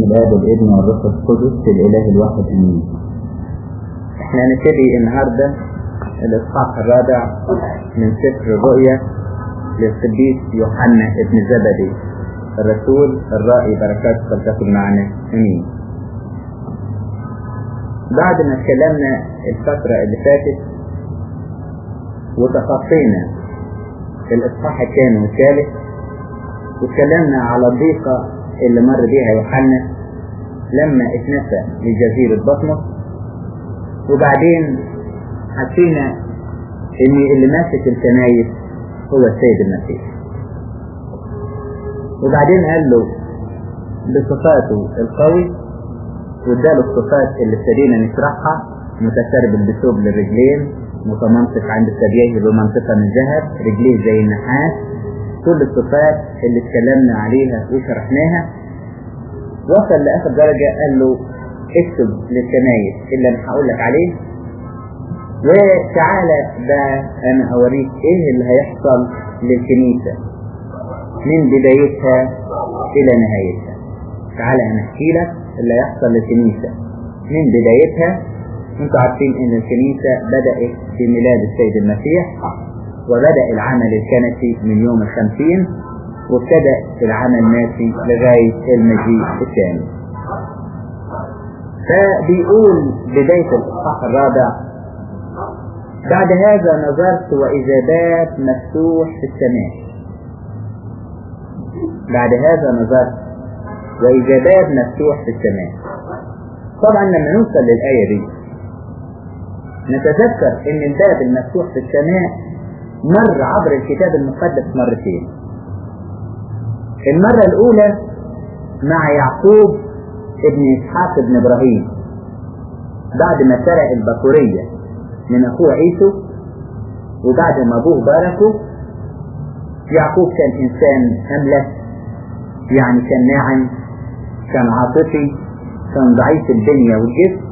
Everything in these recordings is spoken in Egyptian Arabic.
الآب والابن والروح القدس الإله الواحد آمين. احنا هنبتدي النهارده الاصحاح الرابع من سفر الرؤيا للقديس يوحنا ابن زبدي الرسول الرائي بركات فلتكن معنا امين. بعد ما اتكلمنا الفترة اللي فاتت وتخطينا الاصحاح الثاني والثالث واتكلمنا على الضيقة اللي مر بيها يوحنا لما اتنسى لجزيرة بطمس وبعدين حسينا ان اللي ماسك الكنايس هو السيد المسيح وبعدين قال له بصفاته القوي واداله الصفات اللي ابتدينا نشرحها متسربل بثوب للرجلين متمنطق عند ثدييه بمنطقة من ذهب رجليه زي النحاس كل الصفات اللي اتكلمنا عليها وشرحناها وصل لاخر درجة قال له اكتب للكنايس اللي انا هقول لك عليه وتعالى بقى انا اوريك ايه اللي هيحصل للكنيسة من بدايتها الى نهايتها تعالى انا احكي لك اللي هيحصل للكنيسة من بدايتها انتوا عارفين ان الكنيسة بدأت في ميلاد السيد المسيح وبدأ العمل الكنسي من يوم الخمسين وابتدأ العمل الناسي لغاية المجيء الثاني فبيقول بداية الإصحاح الرابع بعد هذا نظرت وإذا باب مفتوح في السماء بعد هذا نظرت وإذا باب مفتوح في السماء طبعا لما نوصل للآية دي نتذكر ان الباب المفتوح في السماء مر عبر الكتاب المقدس مرتين المرة الأولى مع يعقوب ابن إسحاق ابن إبراهيم بعد ما سرق البكورية من أخوه عيسو وبعد ما أبوه باركه يعقوب كان إنسان أملس يعني كان ناعم كان عاطفي كان ضعيف البنية والجسم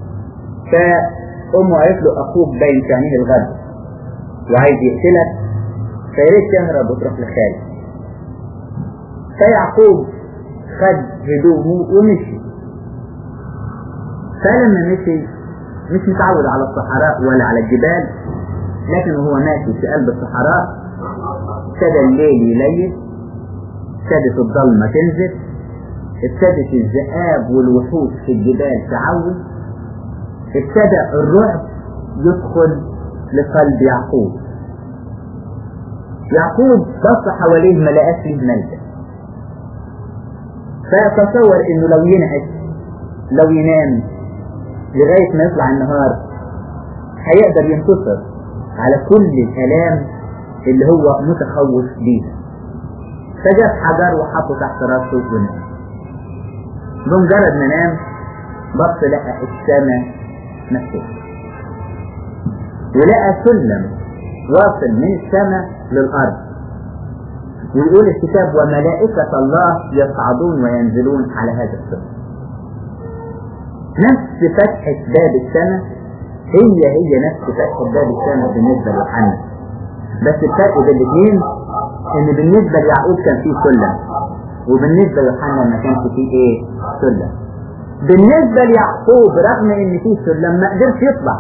فأمه قالت له أخوك باين في عينيه الغد وعايز يقتلك فياريت تهرب وتروح لخالد فيعقوب خد هدومه ومشي فلما مشي مش متعود على الصحراء ولا على الجبال لكن وهو ماشي في قلب الصحراء ابتدى الليل يليل ابتدت الضلمة تنزل ابتدت الذئاب والوحوش في الجبال تعوي ابتدى الرعب يدخل لقلب يعقوب يعقوب بص حواليه ما لقاش فيه ملجأ فتصور انه لو ينعس لو ينام لغاية ما يطلع النهار هيقدر ينتصر على كل الآلام اللي هو متخوف بيها فجاب حجر وحطه تحت راسه ونام بمجرد ما نام بص لقى السماء مفتوحة ولقى سلم واصل من السماء للأرض ويقول الكتاب وملائكة الله يصعدون وينزلون على هذا السلم نفس فتحة باب السماء هي هي نفس فتحة باب السماء بالنسبة ليوحنا بس الفرق بين الاثنين ان بالنسبة ليعقوب كان فيه سلم وبالنسبة ليوحنا ما كانش فيه ايه سلم بالنسبة ليعقوب رغم ان فيه سلم ما قدرش يطلع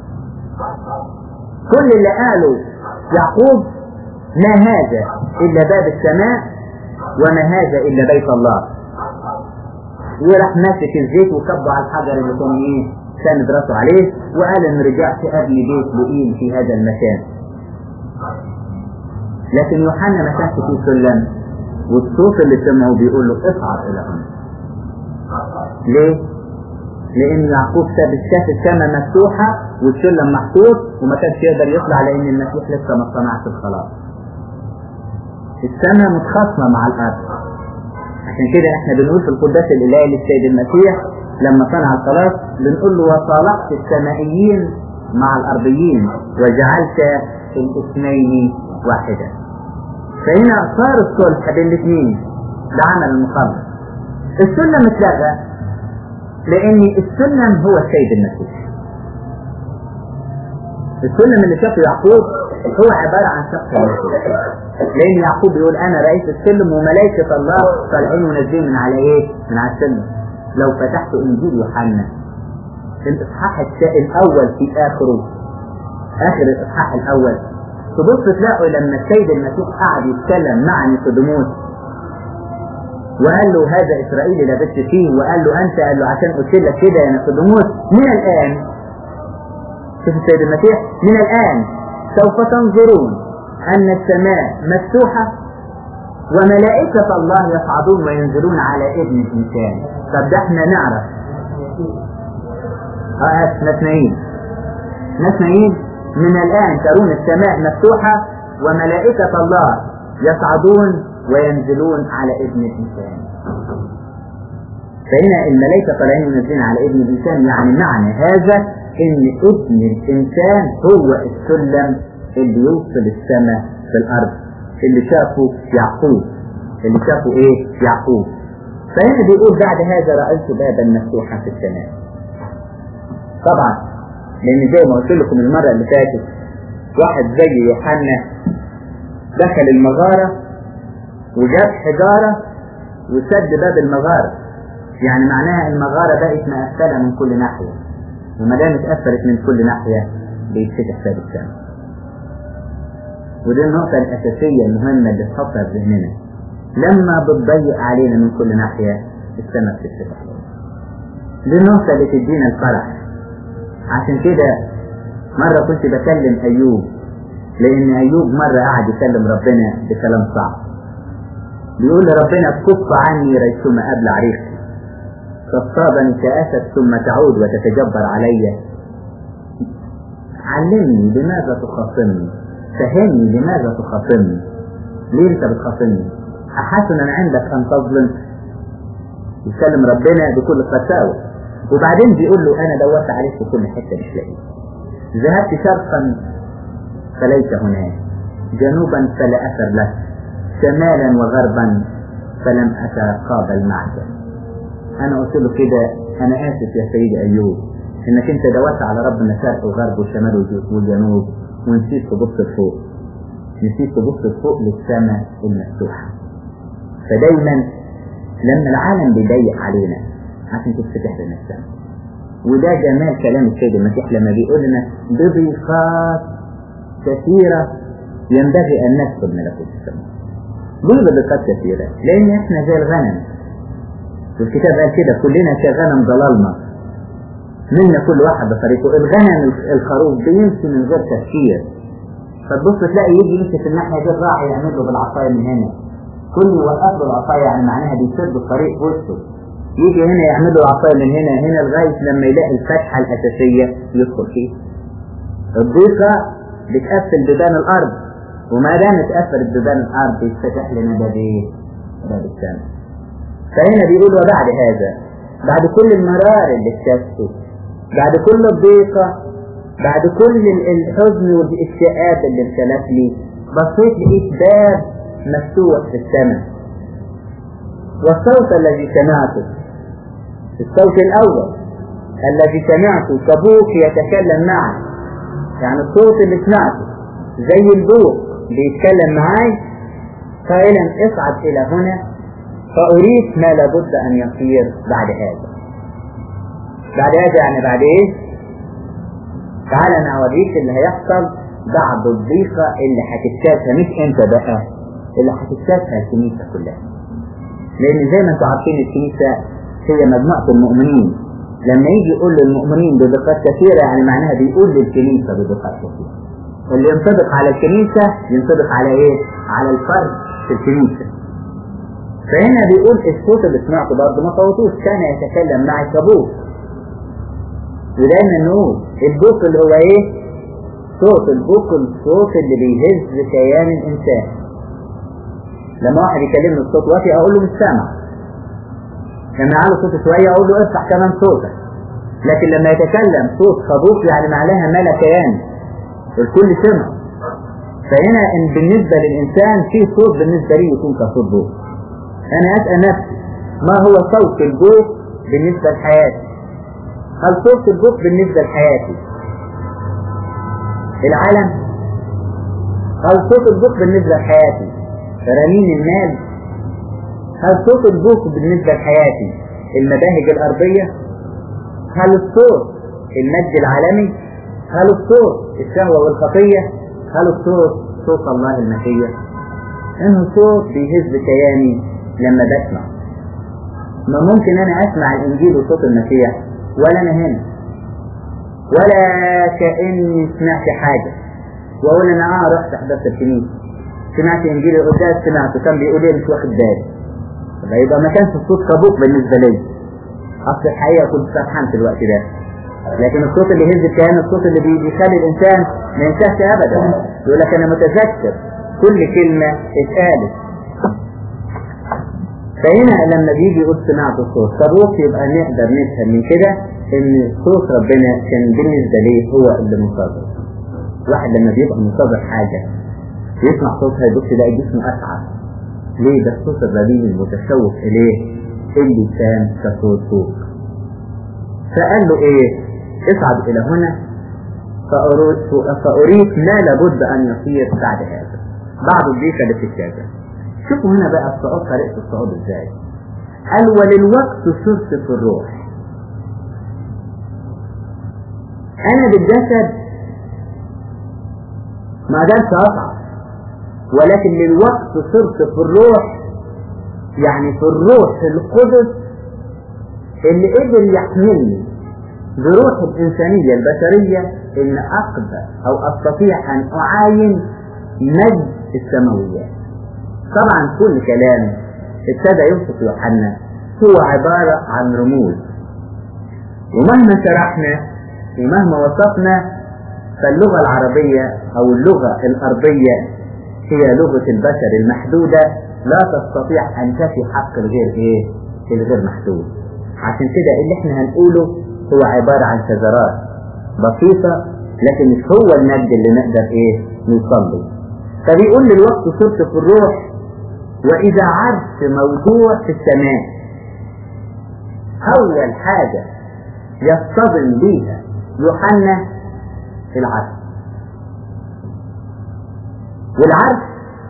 كل اللي قاله يعقوب ما هذا إلا باب السماء وما هذا إلا بيت الله وراح ماسك الزيت وكبه على الحجر اللي كان ايه ساند راسه عليه وقال ان رجعت ابني بيت لئيم في هذا المكان لكن يوحنا ما كانش فيه سلم والصوت اللي سمعه بيقول له اصعد الى هنا ليه؟ لان يعقوب ساب شاف السماء مفتوحه والسلم محطوط وما كانش يقدر يطلع لان المسيح لسه ما صنعش الخلاص السماء متخاصمه مع الارض عشان كده احنا بنقول في القداس الالهي للسيد المسيح لما صنع الخلاص بنقول له وصالحت السمائيين مع الارضيين وجعلت الاثنين واحدا فهنا صار الصلح بين الاثنين ده عمل المخلص السلم اتلغى لان السلم هو السيد المسيح السلم اللي شافه يعقوب هو عبارة عن شخص المسيح لأن يعقوب يقول أنا رئيس السلم وملائكة الله طالعين ونازلين من على إيه؟ من على السلم لو فتحت إنجيل يوحنا الإصحاح الأول في آخره آخر الإصحاح الأول تبص تلاقوا لما السيد المسيح قعد يتكلم مع نيقوديموس وقال له هذا إسرائيلي لبست فيه وقال له أنت قال له عشان قلت لك كده يا نيقوديموس من الآن شوف السيد المسيح من الآن سوف تنظرون أن السماء مفتوحة وملائكة الله يصعدون وينزلون على ابن الإنسان طب ده احنا نعرف اه نسمعين نسمعين من الآن ترون السماء مفتوحة وملائكة الله يصعدون وينزلون على ابن الإنسان فهنا الملائكة طالعين ونازلين على ابن الإنسان يعني معنى هذا إن ابن الإنسان هو السلم اللي يوصل السماء في الأرض اللي شافه يعقوب اللي شافه إيه يعقوب فهنا بيقول بعد هذا رأيت بابا مفتوحا في السماء طبعا لأن زي ما قلت لكم المرة اللي فاتت واحد زي يوحنا دخل المغارة وجاب حجارة وسد باب المغارة يعني معناها المغارة بقت مقفلة من كل ناحية وما دام اتقفلت من كل ناحية بيتفتح باب السماء ودي النقطة الأساسية المهمة اللي تحطها في ذهننا لما بتضيق علينا من كل ناحية السماء بتتفتح دي النقطة اللي تدينا الفرح عشان كده مرة كنت بكلم أيوب لأن أيوب مرة قعد يكلم ربنا بكلام صعب بيقول لربنا كف عني ريثما قبل عريقي تصابني كأسد ثم تعود وتتجبر علي علمني لماذا تخاصمني فهمني لماذا تخاصمني ليه انت بتخاصمني أحسن عندك أن تظلم يكلم ربنا بكل قساوة وبعدين بيقول له أنا دورت عليك في كل حتة مش لاقيك ذهبت شرقا فليس هناك جنوبا فلا أثر لك شمالا وغربا فلم أتقابل معك أنا قلت له كده أنا آسف يا سيدي أيوب إنك أنت دورت على ربنا شرق وغرب وشمال وجنوب ونسيت تبص لفوق نسيت تبص لفوق للسماء المفتوحة فدايما لما العالم بيضيق علينا عشان تتفتح لنا السماء وده جمال كلام السيد المسيح لما بيقول لنا بضيفات كثيرة ينبغي أن ندخل ملكوت السماء ليه بضيفات كثيرة؟ لأن احنا زي الغنم والكتاب قال كده كلنا كغنم ضلالنا منا كل واحد بطريقه الغنم الخروف بيمشي من غير تفكير فتبص تلاقي يجي يمسك الناحية دي الراعي يعمل له بالعصاية من هنا كل يوقف له العصاية يعني معناها بيسد الطريق في وسطه يجي هنا يعمل له العصاية من هنا هنا لغاية لما يلاقي الفتحة الأساسية يدخل فيها الضيقة بتقفل بيبان الأرض وما دام اتقفلت بيبان الأرض يتفتح لنا باب ايه؟ باب السماء فهنا بيقول وبعد هذا بعد كل المرار اللي اكتشفته بعد كل الضيقة بعد كل الحزن والاكتئاب اللي امتلك لي بصيت لقيت باب مفتوح في السماء والصوت الذي سمعته الصوت الأول الذي سمعته كبوك يتكلم معي يعني الصوت اللي سمعته زي البوق بيتكلم معاي قائلا اصعد إلى هنا فأريد ما لابد أن يصير بعد هذا بعد هذا يعني بعد إيه؟ تعال أنا أوريك اللي هيحصل بعد الضيقة اللي هتكتشفها مش أنت بقى اللي هتكتشفها الكنيسة كلها لأن زي ما أنتم عارفين الكنيسة هي مجموعة المؤمنين لما يجي يقول للمؤمنين بدقات كثيرة يعني معناها بيقول للكنيسة بدقات كثيرة اللي ينطبق على الكنيسة ينطبق على إيه؟ على الفرد في الكنيسة فهنا بيقول الصوت اللي سمعته برضه ما صوتوش كان يتكلم معي كبوك ودايما نقول البوق اللي هو ايه صوت البوق الصوت اللي بيهز كيان الانسان لما واحد يكلمني الصوت واطي اقول له مش سامع لما يعلو صوته شويه اقول له افتح كمان صوتك لكن لما يتكلم صوت خبوق يعني معناها ملا كيان الكل سمع فهنا إن بالنسبة للإنسان في صوت بالنسبة لي يكون كصوت بوق أنا أسأل نفسي ما هو صوت البوق بالنسبة لحياتي هل صوت البوق بالنسبة لحياتي العالم هل صوت البوق بالنسبة لحياتي رنين المال هل صوت البوق بالنسبة لحياتي المباهج الأرضية هل الصوت المجد العالمي هل الصوت الشهوة والخطية هل الصوت صوت الله المحية انه صوت بيهز كياني لما بسمع ما ممكن انا اسمع الانجيل وصوت المسيح ولا انا هنا ولا كاني سمعت حاجه واقول انا اه رحت حضرت الكنيسه سمعت انجيل القداس سمعته كان بيقول ايه مش واخد بالي طب يبقى ما كانش الصوت كابوك بالنسبه لي اصل الحقيقه كنت فرحان في الوقت ده لكن الصوت اللي يهز الكيان الصوت اللي بيخلي الانسان ما ينساش ابدا يقول لك انا متذكر كل كلمه اتقالت فهنا لما بيجي يقول سمعت الصوت كابوك يبقى نقدر نفهم من كده ان صوت ربنا كان بالنسبه ليه هو اللي منتظر واحد لما بيبقى منتظر حاجه يسمع صوتها يبص يلاقي جسمه اسعد ليه ده الصوت الرليل المتشوق اليه اللي كان كصوت فوق فقال له ايه اصعد الى هنا فأريك ما لابد ان يصير بعد هذا بعض الضيفة اللي في الكتاب شوفوا هنا بقى الصعود طريقة الصعود ازاي قال وللوقت صرت في الروح انا بالجسد ما قدرت اصعد ولكن للوقت صرت في الروح يعني في الروح القدس اللي قدر يحملني بروح الإنسانية البشرية إن أقدر أو أستطيع أن أعاين مجد السماويات طبعا كل كلام ابتدى يوصف يوحنا هو عبارة عن رموز ومهما شرحنا ومهما وصفنا فاللغة العربية أو اللغة الأرضية هي لغة البشر المحدودة لا تستطيع أن تفي حق الغير إيه؟ الغير محدود عشان كده اللي احنا هنقوله هو عبارة عن شذرات بسيطة لكن مش هو المجد اللي نقدر ايه نوصل له فبيقول لي الوقت صرت في الروح وإذا عرش موضوع في السماء أول حاجة يصطدم بيها يوحنا العرش والعرش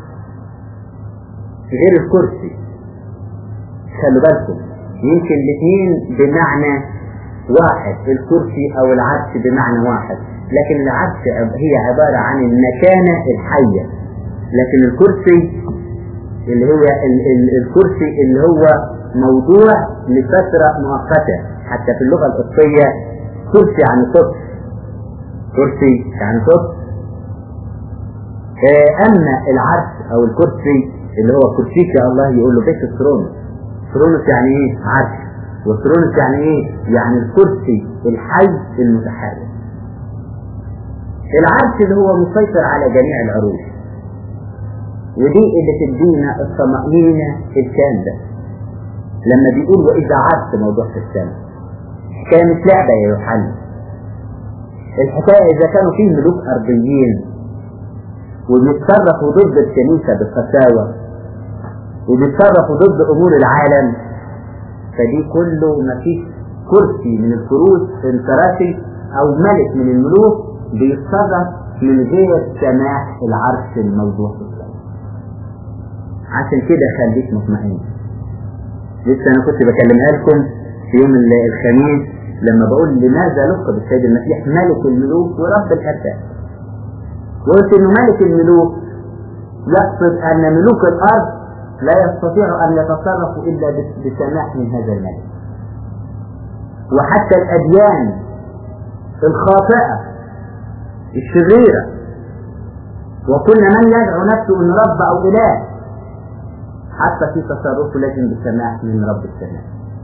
غير الكرسي خلوا بالكم يمكن الاثنين بمعنى واحد الكرسي او العرش بمعنى واحد لكن العرش هي عبارة عن المكانة الحية لكن الكرسي اللي هو ال ال الكرسي اللي هو موضوع لفترة مؤقتة حتى في اللغة القبطية كرسي يعني صف كرسي يعني صف اما العرش او الكرسي اللي هو كرسيك يا الله يقول له بيت الثرونس ثرونس يعني ايه عرش والثرونس يعني ايه يعني الكرسي الحي المتحرك العرش اللي هو مسيطر على جميع العروش ودي اللي تدينا الطمأنينة الكاملة لما بيقول وإذا عرش موضوع في السماء حكاية مش لعبة يا يوحنا الحكاية إذا كانوا فيه ملوك أرضيين وبيتصرفوا ضد الكنيسة بالقساوة وبيتصرفوا ضد أمور العالم فدي كله مفيش كرسي من الكروس في الكراسي أو ملك من الملوك بيتصرف من غير سماح العرش الموضوع في السماء عشان كده خليك مطمئن لسه أنا كنت بكلمها لكم في يوم الخميس لما بقول لماذا لقب السيد المسيح ملك الملوك ورب الأرباب قلت انه ملك الملوك يقصد ان ملوك الارض لا يستطيع ان يتصرفوا الا بسماح من هذا الملك وحتى الاديان الخاطئه الشريره وكل من يدعو نفسه ان رب او اله حتى في تصرفه لازم بسماح من رب السماء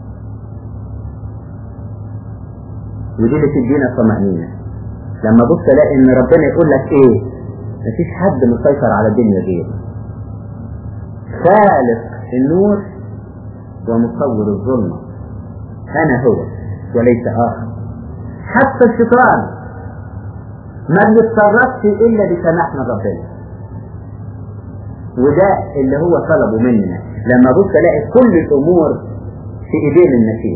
ودي اللي تدينا طمأنينة لما بص الاقي ان ربنا يقول لك ايه مفيش حد مسيطر على الدنيا غيره خالق النور ومصور الظلمة انا هو وليس اخر حتى الشيطان ما بيتصرفش الا بسماح من ربنا وده اللي هو طلبه مننا لما بص الاقي كل الامور في ايدين المسيح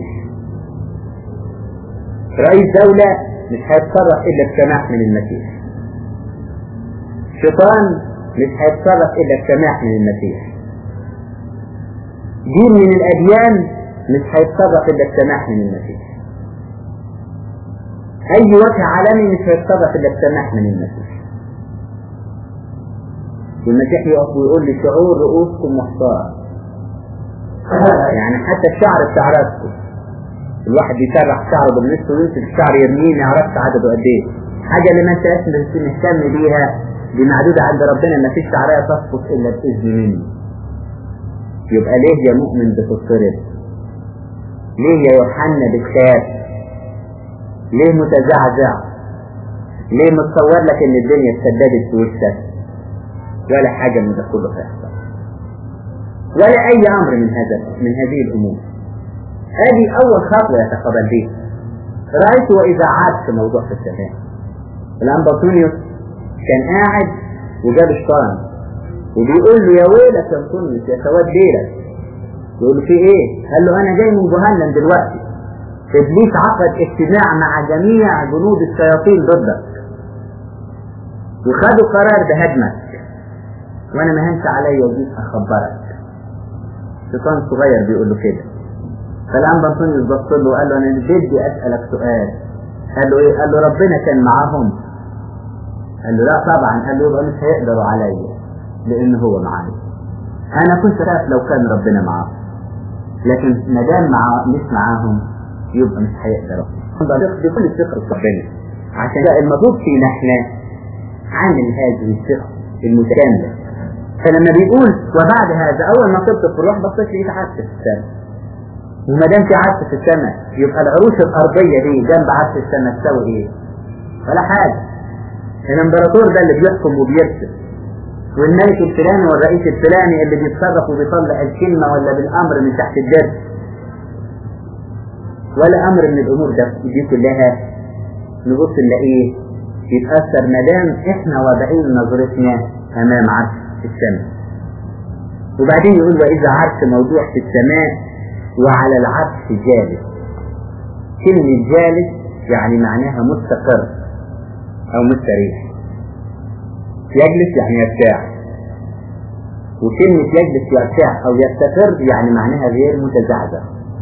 رئيس دولة مش هيتصرف الا بسماح من المسيح شيطان مش هيتصرف إلا بسماح من المسيح دين من الأديان مش هيتصرف إلا بسماح من المسيح أي وجه عالمي مش هيتصرف إلا بسماح من المسيح والمسيح يقف ويقول لي شعور رؤوسكم محتار يعني حتى الشعر بتاع راسكم الواحد بيسرح شعره بالنص ويمسك الشعر يرميه ما يعرفش عدده قد ايه حاجه اللي ما انت مهتم بيها دي معدوده عند ربنا ما فيش شعريه تسقط الا باذن منه يبقى ليه يا مؤمن بتضطرب ليه يا يوحنا بتخاف ليه متزعزع ليه متصور لك ان الدنيا اتسددت في وشك ولا حاجة من ده كله هيحصل ولا أي أمر من هذا من هذه الأمور هذه أول خطوة يتقبل بها رأيت وإذا عاد في موضوع في السماء الآن بطونيوس كان قاعد وجاب الشيطان وبيقول له يا ويلك يا بطونيوس يا سواد ليلك يقول له في ايه؟ قال له أنا جاي من جهنم دلوقتي إبليس عقد اجتماع مع جميع جنود الشياطين ضدك وخدوا قرار بهدمك وانا ما هنش عليا وجيت اخبرك شيطان صغير بيقول له كده فالان بنطونيوس بص له وقال له انا بدي اسالك سؤال قال له ايه قال له ربنا كان معاهم قال له لا طبعا قال له يبقى مش هيقدروا عليا لان هو معايا انا كنت خايف لو كان ربنا معاهم لكن ما دام مع مش معاهم يبقى مش هيقدروا بكل ثقه في ربنا عشان ده المطلوب فينا احنا عامل هذه الثقه المتكامله فلما بيقول وبعد هذا اول ما طبت في الروح بصيت لقيت عدس في السماء وما دام في عدس في السماء يبقى العروش الارضيه دي جنب عدس السماء تساوي ايه؟ ولا حاجه الامبراطور ده اللي بيحكم وبيرسم والملك الفلاني والرئيس الفلاني اللي بيتصرف وبيطلع الكلمه ولا بالامر من تحت الدرس ولا امر من الامور ده دي كلها نبص نلاقيه يتاثر ما دام احنا واضعين نظرتنا امام عرش السماء وبعدين يقول وإذا عرش موضوع في السماء وعلى العرش جالس كلمة جالس يعني معناها مستقر أو مستريح يجلس يعني يرتاح وكلمة يجلس يرتاح أو يستقر يعني معناها غير متزعزع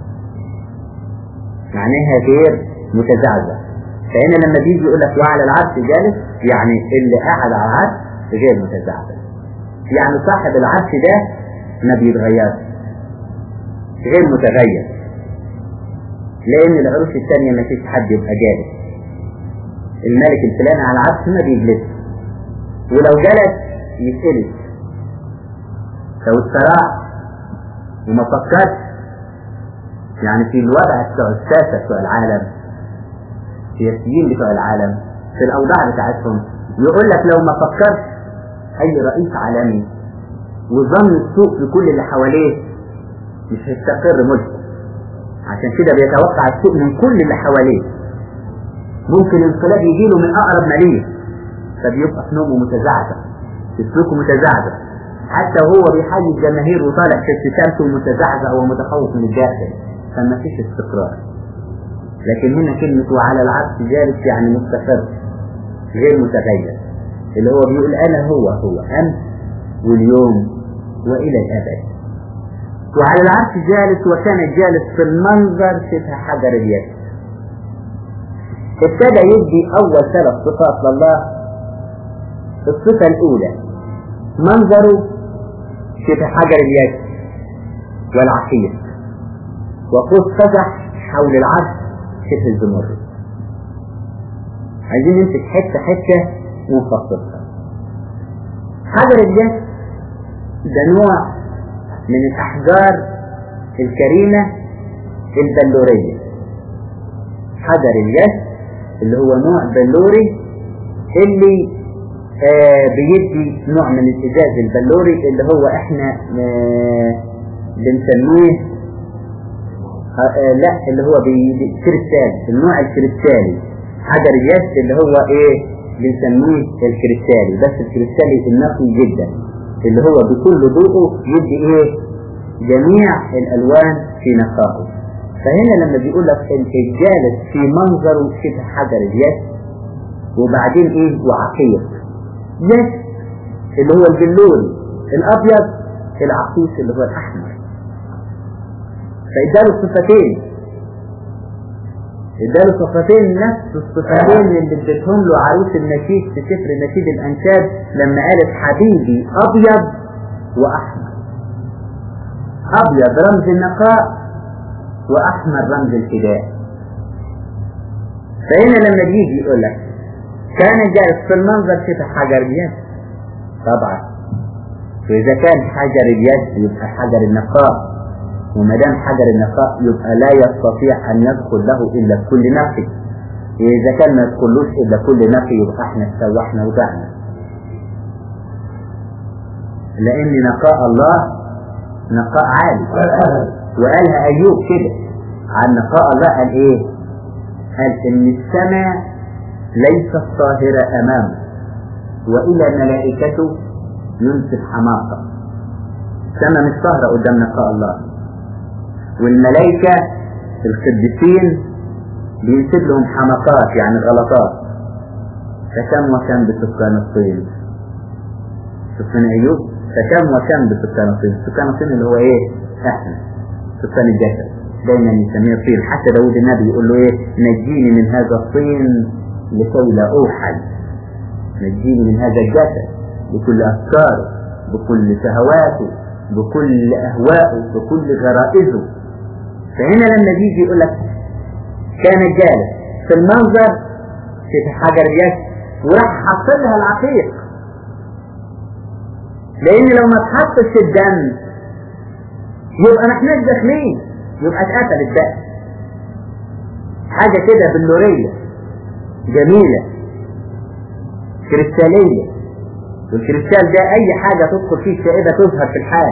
معناها غير متزعزع فهنا لما بيجي يقول لك وعلى العرش جالس يعني اللي قاعد على العرش غير متزعزع يعني صاحب العرش ده ما بيتغيرش غير متغير لان العروش الثانية ما فيش حد يبقى جالس الملك الفلاني على العرش ما بيجلس ولو جلس يتقلس لو استراح وما فكرش يعني في الوضع بتوع الساسة بتوع العالم السياسيين بتوع العالم في الأوضاع بتاعتهم يقول لك لو ما فكرش أي رئيس عالمي وظن السوء في كل اللي حواليه مش هيستقر ملكه عشان كده بيتوقع السوء من كل اللي حواليه ممكن انقلاب يجيله من أقرب ماليه فبيبقى في نومه متزعزع سلوكه متزعزع حتى وهو بيحيي الجماهير وطالع في ابتسامته متزعزع ومتخوف من الداخل فما فيش استقرار لكن هنا كلمة وعلى العرش جالس يعني مستقر غير متغير اللي هو بيقول أنا هو هو أمس واليوم وإلى الأبد وعلى العرش جالس وكان جالس في المنظر شبه حجر اليد ابتدى يدي أول ثلاث صفات لله الصفة الأولى منظره شبه حجر اليد والعقيق وقوس قزح حول العرش شبه الزمرد عايزين نمسك حتة حتة ونفصلها حجر اليد ده نوع من الأحجار الكريمة البلورية حجر اليد اللي هو نوع بلوري اللي آه بيدي نوع من الإزاز البلوري اللي هو احنا آه بنسميه آه لا اللي هو كريستال النوع الكريستالي حجر اليد اللي هو ايه بنسميه الكريستالي بس الكريستالي النقي جدا اللي هو بكل ضوءه يدي ايه جميع الالوان في نقائه فهنا لما بيقول لك انت جالس في منظره شبه حجر اليد وبعدين ايه وعقيق يد اللي هو البلوري الابيض العطوس اللي هو الاحمر فاداله صفتين اداله صفتين نفس الصفتين اللي اديتهم له عروس النشيد في سفر نشيد الانشاد لما قالت حبيبي ابيض واحمر ابيض رمز النقاء واحمر رمز الفداء فهنا لما بيجي يقول لك كان جالس في المنظر شبه حجر اليد طبعا واذا كان حجر اليد يبقى حجر النقاء وما دام حجر النقاء يبقى لا يستطيع ان يدخل له الا كل نقي واذا كان ما يدخلوش الا كل نقي يبقى احنا اتسوحنا وضعنا لان نقاء الله نقاء عالي وقالها ايوب كده عن نقاء الله قال ايه قال ان السماء ليست طاهرة امامه والى ملائكته ينسب حماقة السماء مش طاهرة قدام نقاء الله والملائكة القديسين بينسب لهم حماقات يعني غلطات فكم وكم بسكان الطين سكان ايوب فكم وكم بسكان الطين سكان الطين اللي هو ايه احنا سكان الجسد دايما يسميه طين حتى داود النبي يقول له ايه نجيني من هذا الطين لكي لا اوحل نجيني من هذا الجسد بكل افكاره بكل شهواته بكل اهوائه بكل غرائزه فهنا لما بيجي يقول لك كان جالس في المنظر في حجر اليد وراح حط لها العتيق لان لو ما اتحطش الدم يبقى ما احناش داخلين يبقى اتقتلت بقى حاجه كده بلوريه جميله كريستاليه والكريستال ده اي حاجه تدخل فيه شائبه تظهر في الحال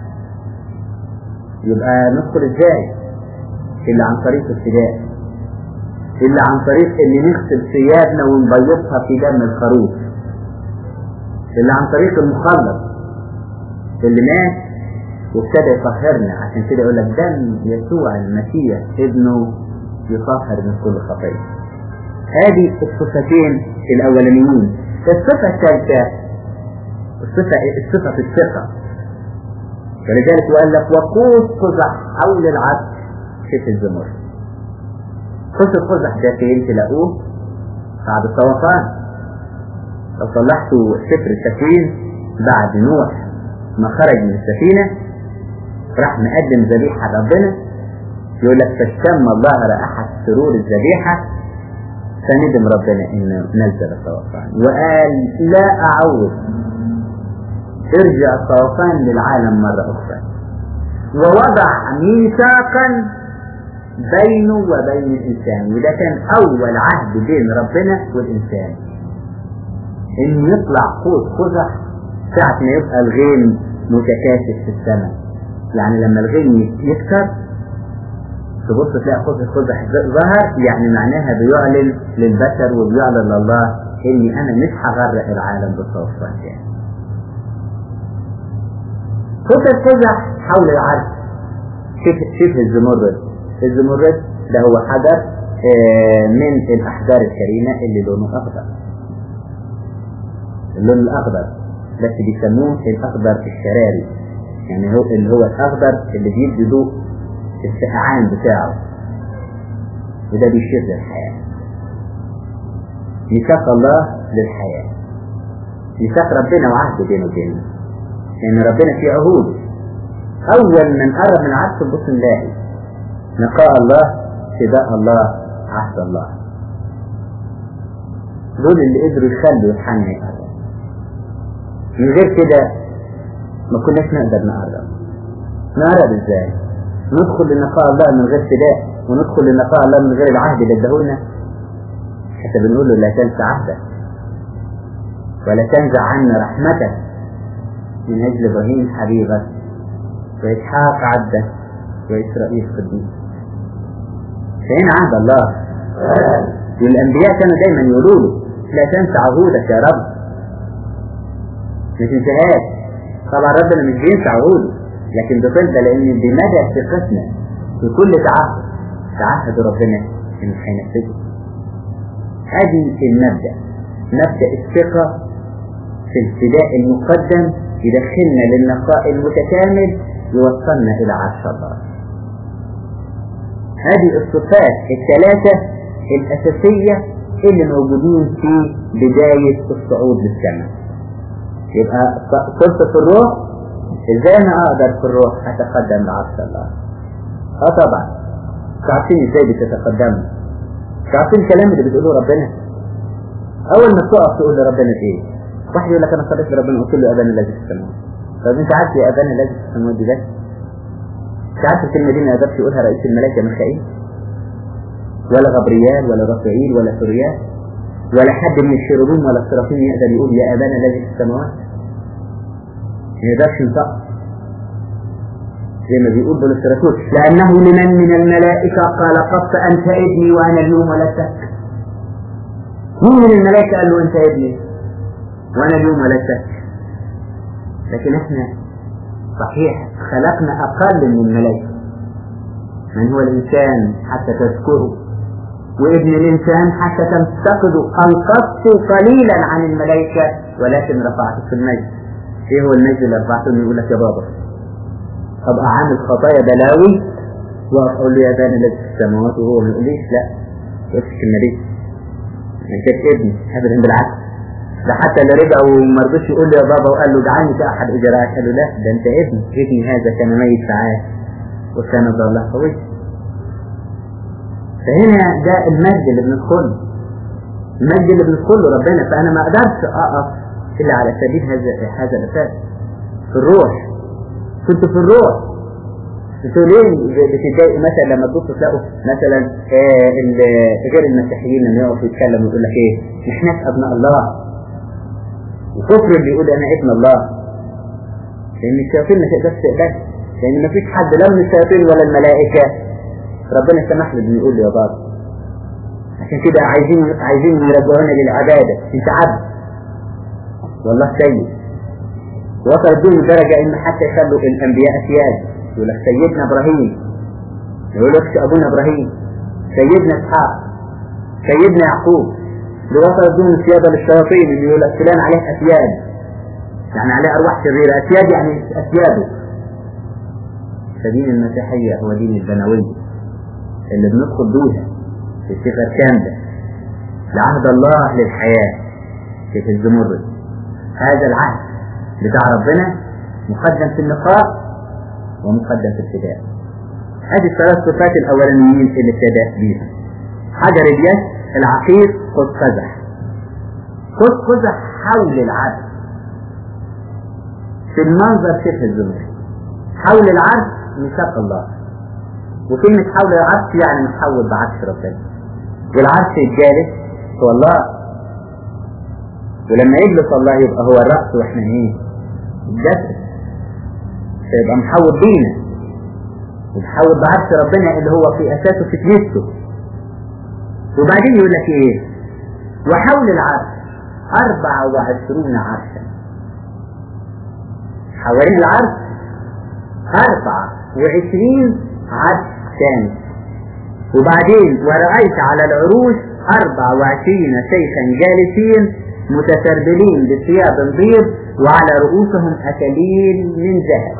يبقى ندخل ازاي الا عن طريق الفداء الا عن طريق ان نغسل ثيابنا ونبيضها في دم الخروف الا عن طريق المخلص اللي مات وابتدى يطهرنا عشان كده يقول لك دم يسوع المسيح ابنه يطهر من كل خطيه هذه الصفتين الاولانيين الصفه الثالثه الصفه الصفه في الثقه ولذلك وقال لك وقوس قزح حول العرش شف الزمر قوس القزح ده فين تلاقوه بعد الطوفان لو طلعتوا سفر التكوين بعد نوح ما خرج من السفينة راح مقدم ذبيحة ربنا يقول لك فاشتم الله رائحة سرور الذبيحة فندم ربنا انه نزل الطوفان وقال لا اعود ارجع الطوفان للعالم مرة اخرى ووضع ميثاقا بينه وبين الانسان وده كان اول عهد بين ربنا والانسان ان يطلع قوس قزح ساعة ما يبقى الغيم متكاشف في السماء يعني لما الغيم يكتر تبص تلاقي قوس قزح ظهر يعني معناها بيعلن للبشر وبيعلن لله اني انا مش هغرق العالم بالطوفان تاني قوس القزح حول العرش شبه شبه الزمرد الزمرد ده هو حجر من الاحجار الكريمه اللي لونه اخضر اللون الاخضر بس بيسموه الاخضر الشراري يعني هو اللي هو الاخضر اللي بيدي ضوء السقعان بتاعه وده بيشير للحياة ميثاق الله للحياة ميثاق ربنا وعهد بينه وبينه لأن يعني ربنا في عهود أول من قرب من عهد البطن نلاقي نقاء الله فداء الله عهد الله دول اللي قدروا يخلوا يوحنا يقرب من غير كده ما كناش نقدر نقرب نقرب ازاي ندخل لنقاء الله من غير فداء وندخل لنقاء الله من غير العهد اللي اداهولنا حتى بنقول له لا تنسى عهدك ولا تنزع عنا رحمتك من اجل ابراهيم حبيبك واسحاق عبدك واسرائيل قديس فهنا عهد الله والانبياء كانوا دايما يقولوا له لا تنسى عهودك يا رب ما تنساهاش طبعا ربنا مش بينسى عهوده لكن بفضل لان بمدى ثقتنا في كل تعهد تعهد ربنا انه هينفذه هذه المبدا مبدا الثقه في الفداء المقدم يدخلنا للنقاء المتكامل يوصلنا إلى عرش الله هذه الصفات الثلاثة الأساسية اللي موجودين في بداية الصعود للسماء يبقى صفة الروح ازاي انا اقدر في الروح اتقدم لعرش الله اه طبعا عارفين ازاي بتتقدموا عارفين الكلام اللي بتقوله ربنا اول ما تقف تقول لربنا ايه واحد يقول لك انا صليت لربنا قلت له ابانا الذي في السماوات طب انت عارف يا ابانا الذي في السماوات دي ده انت عارف الكلمه دي ما يقدرش يقولها رئيس الملائكه ميخائيل ولا غبريال ولا رفعيل ولا سوريال ولا حد من الشيروبيم ولا السرافين يقدر يقول يا ابانا الذي في السماوات ما يقدرش ينطق زي ما بيقول بولس الرسول لأنه لمن من الملائكة قال قد أنت ابني وأنا اليوم ولدتك مين من الملائكة قال له أنت ابني وأنا اليوم ولدتك لكن احنا صحيح خلقنا أقل من الملائكة من هو الإنسان حتى تذكره وابن الإنسان حتى تنتقده أنقذت قليلا عن الملائكة ولكن رفعت في المجد ايه هو المجد اللي رفعته يقول لك يا بابا ابقى عامل خطايا بلاوي واقف اقول له يا بان الذي في السماوات وهو ما يقوليش لا بس الكلمه دي ما كانش ابني ابدا بالعكس ده حتى اللي رجع وما رضيش يقول له يا بابا وقال له دعاني في احد اجراءات قال له لا ده انت ابني ابني هذا كان ميت ساعات وكان ضل الله قوي فهنا ده المجد اللي بندخله المجد اللي بندخله ربنا فانا ما اقدرش اقف الا على سبيل هذا هذا الاساس في الروح كنت في الروح انتوا ليه بتتضايقوا مثلا لما تبصوا تلاقوا مثلا آه غير المسيحيين لما يقفوا يتكلموا ويقول لك ايه احنا ابناء الله وكفر اللي يقول انا ابن الله لان الشياطين ما تقدرش تقبل لان ما فيش حد لا من الشياطين ولا الملائكه ربنا سمح له انه يقول له يا بابا عشان كده عايزين عايزين يرجعونا للعباده انت عبد والله سيد وصلت بهم لدرجة إن حتى يخلوا الأنبياء أسياد يقول لك سيدنا إبراهيم يقول لك أبونا إبراهيم سيدنا إسحاق سيدنا يعقوب وصلت بهم سيادة للشياطين اللي يقول لك فلان عليه أسياد يعني عليه أرواح شريرة أسياد يعني أسياده فدين المسيحية هو دين البنوية اللي بندخل بيها في الصفة الكاملة لعهد الله للحياة في الزمرد هذا العهد بتاع ربنا مقدم في النقاء ومقدم في الابتداء هذه الثلاث صفات الاولانيين اللي ابتدى بيها حجر اليد العقيق قد قزح قد قزح حول العرش في المنظر شبه الزمر حول العرش ميثاق الله وكلمة حول العرش يعني محول بعرش ربنا والعرش الجالس هو الله ولما يجلس الله يبقى هو الرأس واحنا ايه الجسد فيبقى محول بينا ومحول بعرش ربنا اللي هو في اساسه في كنيسته وبعدين يقول لك ايه وحول العرش أربع وعشرون عرشا حوالين العرش أربعة وعشرين عرش ثاني وبعدين ورأيت على العروش أربع وعشرين شيخا جالسين متسربلين بثياب بيض وعلى رؤوسهم أكاليل من ذهب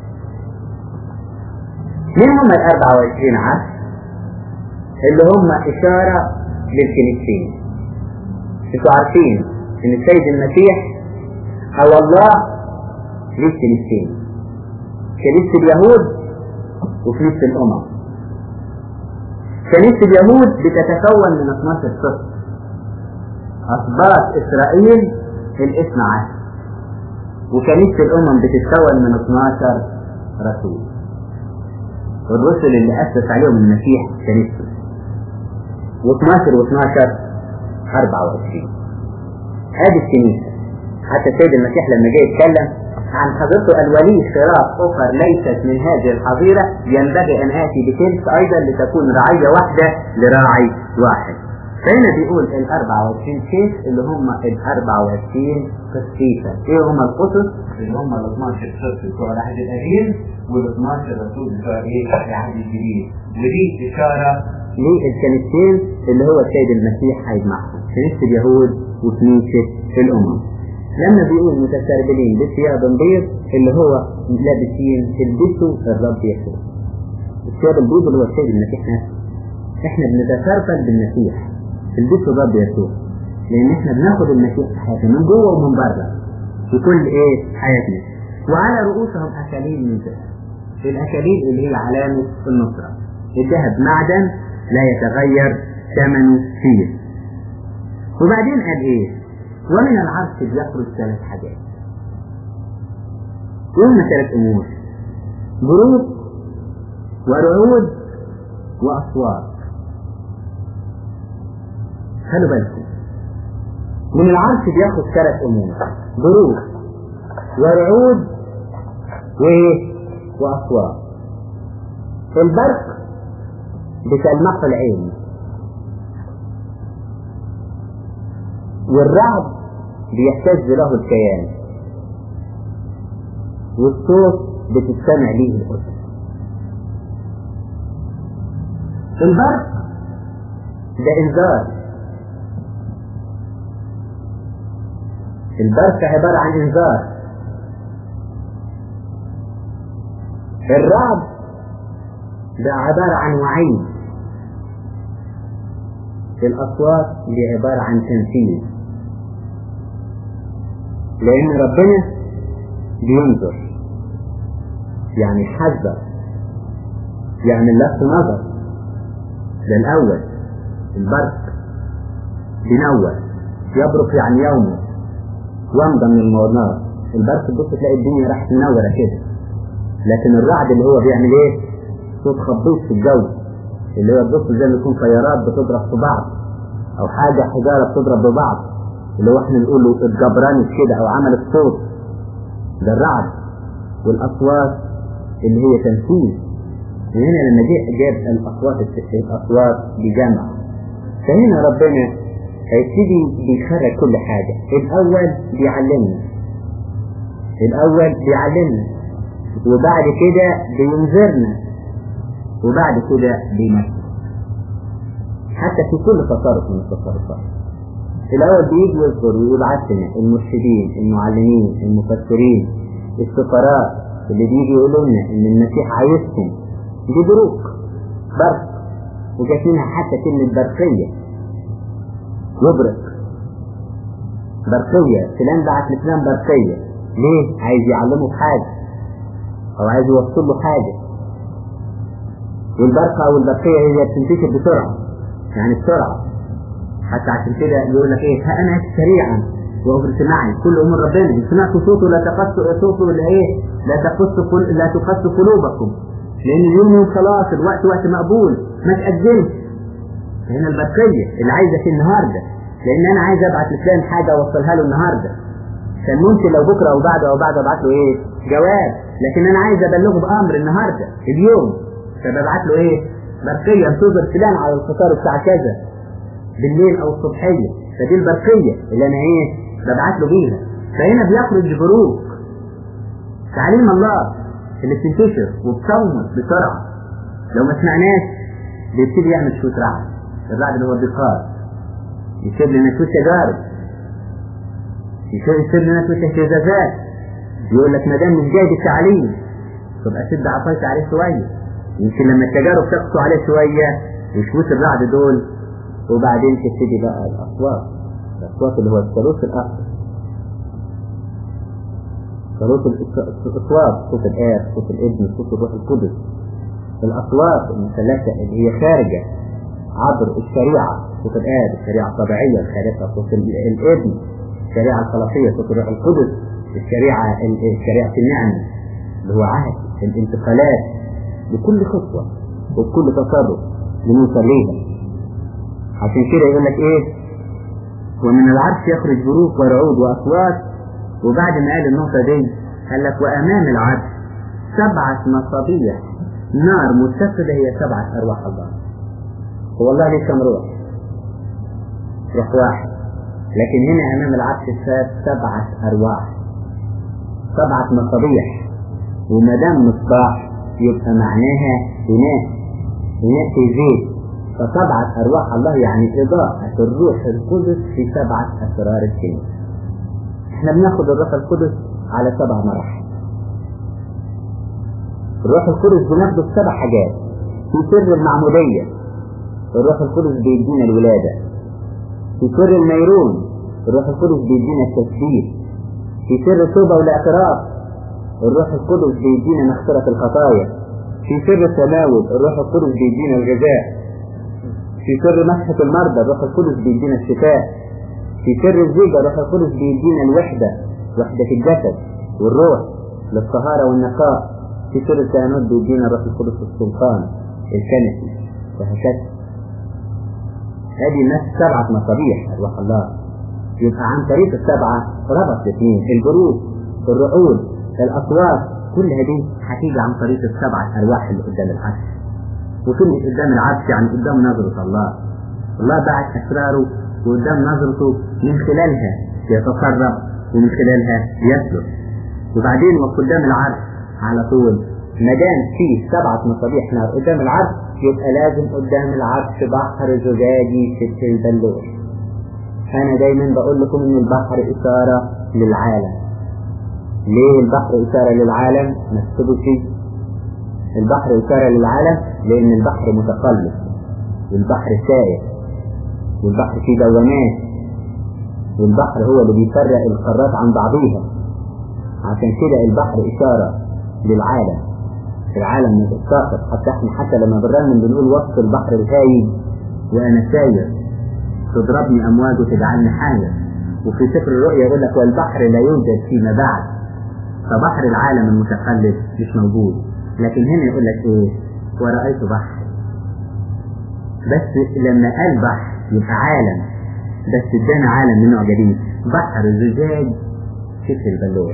مين هم ال 24 عرش اللي هم إشارة للكنيستين انتوا عارفين ان السيد المسيح هو الله للكنيستين كنيسة اليهود وكنيسة الأمم كنيسة اليهود بتتكون من 12 صف أسباط إسرائيل الاثنى عشر وكنيسة الأمم بتتكون من 12 رسول والرسل اللي أسس عليهم المسيح كنيسته و12 و12 24 هذه الكنيسة حتى السيد المسيح لما جاي يتكلم عن حضرته قال ولي خراف أخر ليست من هذه الحظيرة ينبغي أن آتي بتلك أيضا لتكون رعية واحدة لراعي واحد فهنا بيقول ال 24 شيخ اللي هم ال 24 قسيسة ايه هم القسس اللي هم ال 12 قسس بتوع العهد القديم وال 12 رسول بتوع ايه العهد الجديد ودي إشارة للكنيستين اللي هو السيد المسيح هيجمعهم كنيسة اليهود وكنيسة الأمم لما بيقول متسربلين بثياب بيض اللي هو لابسين تلبسوا الرب يسوع الثياب البيض اللي هو الثياب المسيح نفسه احنا بنتسربل بالمسيح تلبسوا الرب يسوع لان احنا بناخد المسيح في حياتنا من جوه ومن بره في كل ايه حياتنا وعلى رؤوسهم اكاليل من ذهب الاكاليل اللي هي علامه النصره الذهب معدن لا يتغير ثمنه فيه وبعدين قال ايه ومن العرش بيخرج ثلاث حاجات قلنا ثلاث امور بروق ورعود واصوات خلوا بالكم من العرش بياخد ثلاث امور بروق ورعود وايه واصوات البرق بتلمح العين والرعد بيهتز له الكيان والصوت بتستمع ليه الأذن البرق ده إنذار البرق عبارة عن إنذار الرعد ده عبارة عن وعيد الأصوات دي عبارة عن تنفيذ لأن ربنا بينظر يعني حذر يعني لفت نظر ده الأول البرق بينور يبرق يعني يومه وامضى من المنار البرق تبص تلاقي الدنيا راحت منورة كده لكن الرعد اللي هو بيعمل ايه؟ صوت خبيط في الجو اللي هو تبص زي ما يكون طيارات بتضرب في بعض او حاجة حجارة بتضرب ببعض اللي هو احنا نقول له اتجبرانت كده او عملت صوت ده الرعد والاصوات اللي هي تنفيذ وهنا لما جه جاب الاصوات الاصوات بجمع فهنا ربنا هيبتدي بيخرج كل حاجة الاول بيعلمنا الاول بيعلمنا وبعد كده بينذرنا وبعد كده بيمثل حتى في كل تصرف من التصرفات الأول بيجي يذكر ويبعث لنا المرشدين المعلمين المفسرين السفراء اللي بيجي يقولوا لنا إن المسيح عايزكم دي بروق برق وجات منها حتى كلمة برقية يبرق برقية فلان بعت لفلان برقية ليه؟ عايز يعلمه حاجة أو عايز يوصل له حاجة والبرقة أو البرقية هي بتنتشر بسرعة يعني بسرعة حتى عشان كده يقول لك ايه ها انا سريعا وابرت معي كل امور ربنا سمعت صوته لا تقص صوته ولا ايه لا تقص لا تقص قلوبكم لان اليوم يوم خلاص الوقت وقت مقبول ما تأجلش هنا البرقية اللي عايزك النهاردة لان انا عايز ابعت لفلان حاجة اوصلها له النهاردة كان ممكن لو بكرة او بعد او بعد ابعت له ايه جواب لكن انا عايز ابلغه بامر النهاردة اليوم فببعت له ايه برقية انتظر فلان على الفطار الساعة كذا بالليل او الصبحية فدي البرقية اللي انا ايه ببعت له بيها فهنا بيخرج بروق تعليم الله اللي بتنتشر وبتصوت بسرعة لو ما سمعناش بيبتدي يعمل شوية رعد الرعد اللي هو الدقار يسيب لنا شوية تجارب يسيب لنا شوية اهتزازات يقول لك ما دام مش جاي بالتعليم تبقى شد عصايت عليه شوية يمكن لما التجارب تقسو عليه شوية يشوت الرعد دول وبعدين تبتدي بقى الأصوات الأصوات اللي هو الثالوث الأخر ثالوث الأصوات صوت الآب صوت الابن صوت الروح القدس الأصوات المثلثة اللي هي خارجة عبر الشريعة صوت الآب الشريعة الطبيعية الخارجة صوت الابن الشريعة الخلاقية صوت الروح القدس الشريعة شريعة النعمة اللي هو عهد الانتقالات بكل خطوة وبكل تصرف بنوصل ليها عشان كده يقول لك ايه ومن العرش يخرج بروق ورعود واصوات وبعد ما قال النقطة دي قال لك وامام العرش سبعة مصابيح نار متسدة هي سبعة ارواح الله هو الله ليه كم روح روح واحد لكن هنا امام العرش ساب سبعة ارواح سبعة مصابيح وما دام مصباح يبقى معناها اناء اناء في زيت فسبعة أرواح الله يعني إضاءة الروح القدس في سبعة أسرار الكنيسة احنا بناخد الروح القدس على سبع مراحل الروح القدس بناخده في سبع حاجات في سر المعمودية الروح القدس بيدينا الولادة في سر الميرون الروح القدس بيدينا التثبيت في سر التوبة والاعتراف الروح القدس بيدينا مغفرة الخطايا في سر التناول الروح القدس بيدينا الغذاء في سر مسحة المرضى الروح القدس بيدينا الشفاء في سر الزيجة الروح القدس بيدينا الوحدة وحدة الجسد والروح للطهارة والنقاء في سر الكهنوت بيدينا الروح القدس السلطان الكنسي وهكذا هذه الناس سبعة مصابيح أرواح الله يبقى عن طريق السبعة ربط الاثنين الجروح الرعود الأصوات كل هذه هتيجي عن طريق السبعة أرواح اللي قدام العرش وكلمة قدام العرش يعني قدام نظرة الله الله بعت أسراره وقدام نظرته من خلالها يتصرف ومن خلالها يسلك وبعدين وقدام العرش على طول ما دام فيه سبعة مصابيح نار قدام العرش يبقى لازم قدام العرش بحر زجاجي شبه البلور أنا دايما بقول لكم إن البحر إشارة للعالم ليه البحر إشارة للعالم؟ ما تكتبوا شيء البحر إشارة للعالم لأن البحر متقلب والبحر سائر والبحر فيه دوامات والبحر هو اللي بيفرق القارات عن بعضيها عشان كده البحر إشارة للعالم العالم متساقط حتى احنا حتى لما بنرنم بنقول وسط البحر الهايج وأنا ساير تضربني أمواج وتجعلني حاير وفي سفر الرؤيا يقول لك والبحر لا يوجد فيما بعد فبحر العالم المتقلب مش موجود لكن هنا يقول لك ايه ورأيت بحر بس لما قال بحر يبقى عالم بس ادانا عالم من نوع جديد بحر زجاج شكل البلور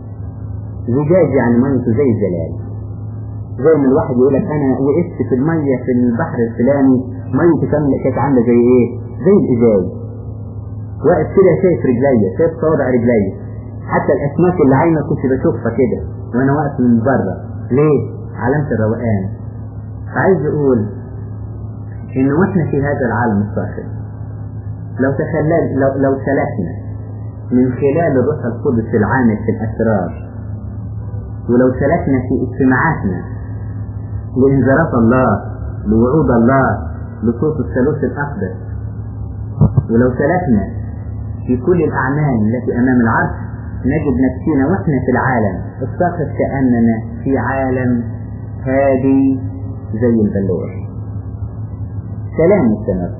زجاج يعني ميته زي الزلال زي ما الواحد يقول لك انا وقفت في الميه في البحر الفلاني ميته كانت عامله زي ايه؟ زي الازاز واقف كده شايف رجليا شايف صوابع رجليا حتى الاسماك اللي عايمه كنت بشوفها كده وانا واقف من بره ليه؟ علامه الروقان فعايز اقول ان واحنا في هذا العالم الصاخب لو تخلل لو لو سلكنا من خلال الروح القدس العامل في الاسرار ولو سلكنا في اجتماعاتنا لانذارات الله لوعود الله لصوت الثالوث الاقدس ولو سلكنا في كل الاعمال التي امام العرش نجد نفسنا واحنا في العالم الصاخب كاننا في عالم هادي زي البلور سلام السماء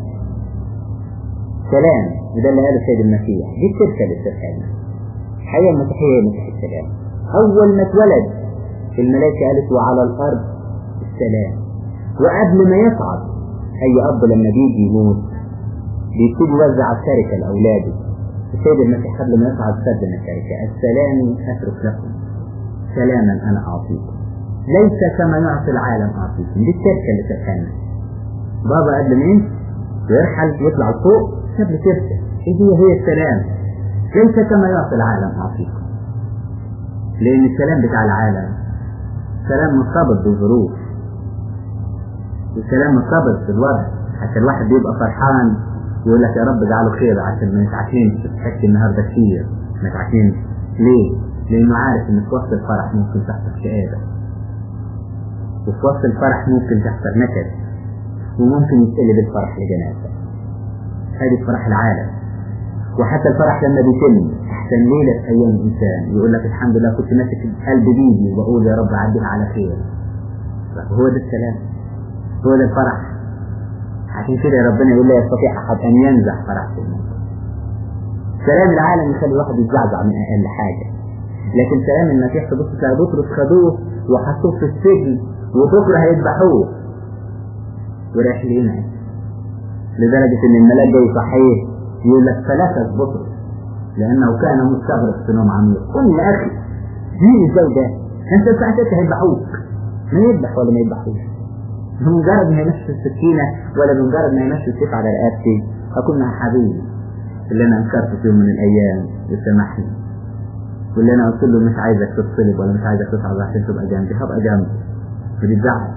سلام وده اللي قاله سيد المسيح دي الشركة للسلام الحياة المسيحية هي مسيح السلام أول ما اتولد الملائكة قالت وعلى الأرض السلام وقبل ما يصعد أي أب لما بيجي يموت بيبتدي يوزع الشركة لأولاده السيد المسيح قبل ما يصعد سلم الشركة السلام أترك لكم سلاما أنا أعطيكم ليس كما يعطي العالم أعطيكم دي الشركة اللي تفهمنا بابا قبل ما يمشي ويرحل يطلع لفوق ساب لي تركه ايه هي هي السلام ليس كما يعطي العالم اعطيكم لان السلام بتاع العالم سلام مرتبط بالظروف السلام مرتبط بالوضع حتى الواحد بيبقى فرحان يقول لك يا رب اجعله خير عشان ما يتعكنش تحس النهارده كتير ما يتعكنش ليه؟ لانه عارف ان في وسط الفرح ممكن تحصل كآبة وفي وسط الفرح ممكن تحصل نكد وممكن يتقلب الفرح لجنازة هذه فرح العالم وحتى الفرح لما بيتم احسن ليلة في ايام الانسان يقول لك الحمد لله كنت ماسك قلب بيدي وبقول يا رب عديها على خير هو ده السلام هو ده الفرح عشان كده ربنا يقول لا يستطيع احد ان ينزع فرح في الموت سلام العالم يخلي الواحد يتزعزع من اقل حاجه لكن سلام المسيح تبص تلاقي بطرس خدوه وحطوه في السجن وبكره هيذبحوه ورايح لينا لدرجة ان الملاك جاي صحيح يقول لك فلتت بطرس لانه كان مستغرق في نوم عميق قل يا اخي مين ازاي ده انت ساعتها هيذبحوك ما يذبح ولا ما يذبحوش بمجرد ما يمشي السكينة ولا بمجرد ما يمشي السيف على رقبتي أكون مع حبيبي اللي أنا أنكرته في يوم من الأيام وسامحني واللي أنا قلت له مش عايزك تتصلب ولا مش عايزك تصعد عشان تبقى جنبي هبقى جنبي بتزعل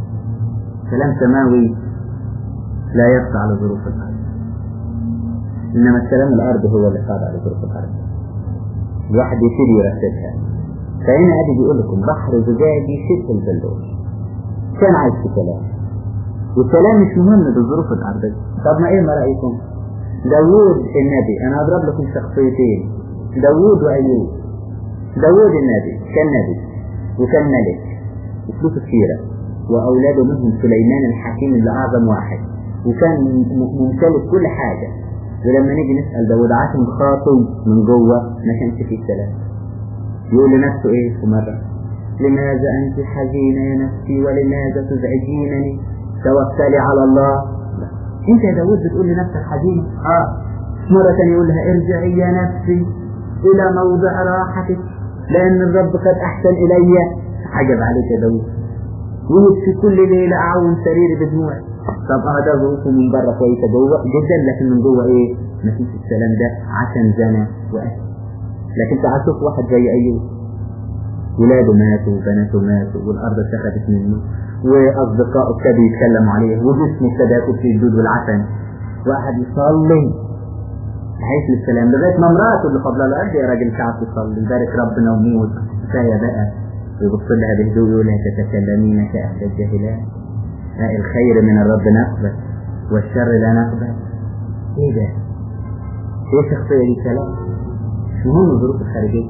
كلام سماوي لا يخفى على ظروف الأرض إنما السلام الأرض هو اللي خاضع لظروف الأرض الواحد يبتدي يرتبها فهنا أدي بيقول لكم بحر زجاجي شبه البلوش كان عايز في سلام والسلام مش مهم بالظروف الأرضية طب ما إيه ما رأيكم؟ داوود النبي أنا أضرب لكم شخصيتين داوود وأيوب داوود النبي كان نبي وكان ملك وفلوس كثيرة وأولاده منهم سليمان الحكيم اللي أعظم واحد وكان ممتلك كل حاجة ولما نيجي نسأل داود عشان خاطب من جوه ما كانش فيه سلام يقول لنفسه ايه في مرة لماذا أنت حزينة يا نفسي ولماذا تزعجينني توكلي على الله لا. انت يا داود بتقول لنفسك حزينة اه مرة ثانية يقول لها ارجعي يا نفسي إلى موضع راحتك لأن الرب قد أحسن إلي عجب عليك يا داود وفي كل ليلة أعون سريري بدموعي طب اه ده ظروفه من بره كويسة جوه جدا لكن من جوه ايه مفيش السلام ده عشان زنا وأهل لكن تعال شوف واحد زي أيوب ولاده ماتوا وبناته ماتوا والأرض اتخذت منه وأصدقائه ابتدوا يتكلموا عليه وجسمه ابتدى ياكل فيه الدود والعفن واحد يصلي عايش للسلام لغاية ما مراته اللي فضلها له قد يا راجل تعب تصلي بارك ربنا وموت كفاية بقى ويبص لها بهدوء ويقول لها تتكلمين كأهل الجاهلات الخير من الرب نقبل والشر لا نقبل ايه ده؟ ايه الشخصية دي كلام؟ مش مهم الظروف الخارجية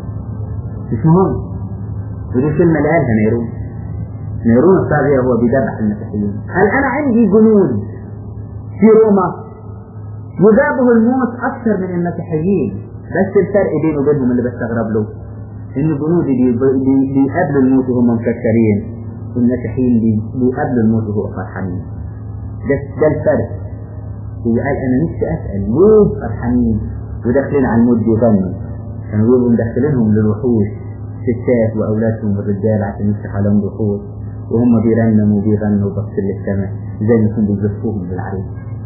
مش مهم ودي كلمة اللي قالها نيرون نيرون الطاغية هو بيدبح المسيحيين قال أنا عندي جنود في روما يذابه الموت أكثر من المسيحيين بس الفرق بينه وبينهم اللي بستغرب له إن جنودي بيقابلوا الموت وهم مفكرين والمسيحيين بيقابلوا الموت وهو فرحانين ده ده الفرق هو قال أنا نفسي أسأل ليه فرحانين وداخلين على الموت بيغنوا كانوا بيقولوا مدخلينهم للوحوش ستات واولادهم الرجال عشان يفتح لهم وحوش وهم بيرنموا وبيغنوا وبص للسماء زي ما يكون بيزفوهم بالعريس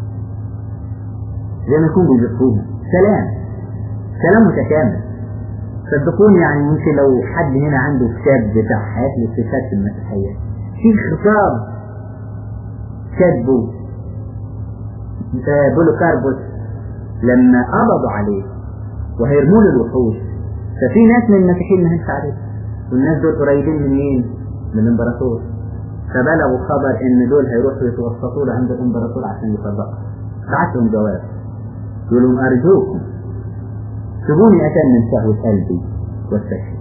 زي ما يكون بيزفوهم سلام سلام متكامل صدقوني يعني يمكن لو حد هنا عنده كتاب بتاع حياة الاكتشاف المسيحية في خطاب كاتبه بولوكاربوس لما قبضوا عليه وهيرموا له الوحوش ففي ناس من المسيحيين ما هنش عارف والناس دول قريبين من مين؟ من الامبراطور فبلغوا خبر ان دول هيروحوا يتوسطوا له عند الامبراطور عشان يطلقوا بعت لهم جواب يقول لهم ارجوكم سيبوني اتمم شهوة قلبي واستشهد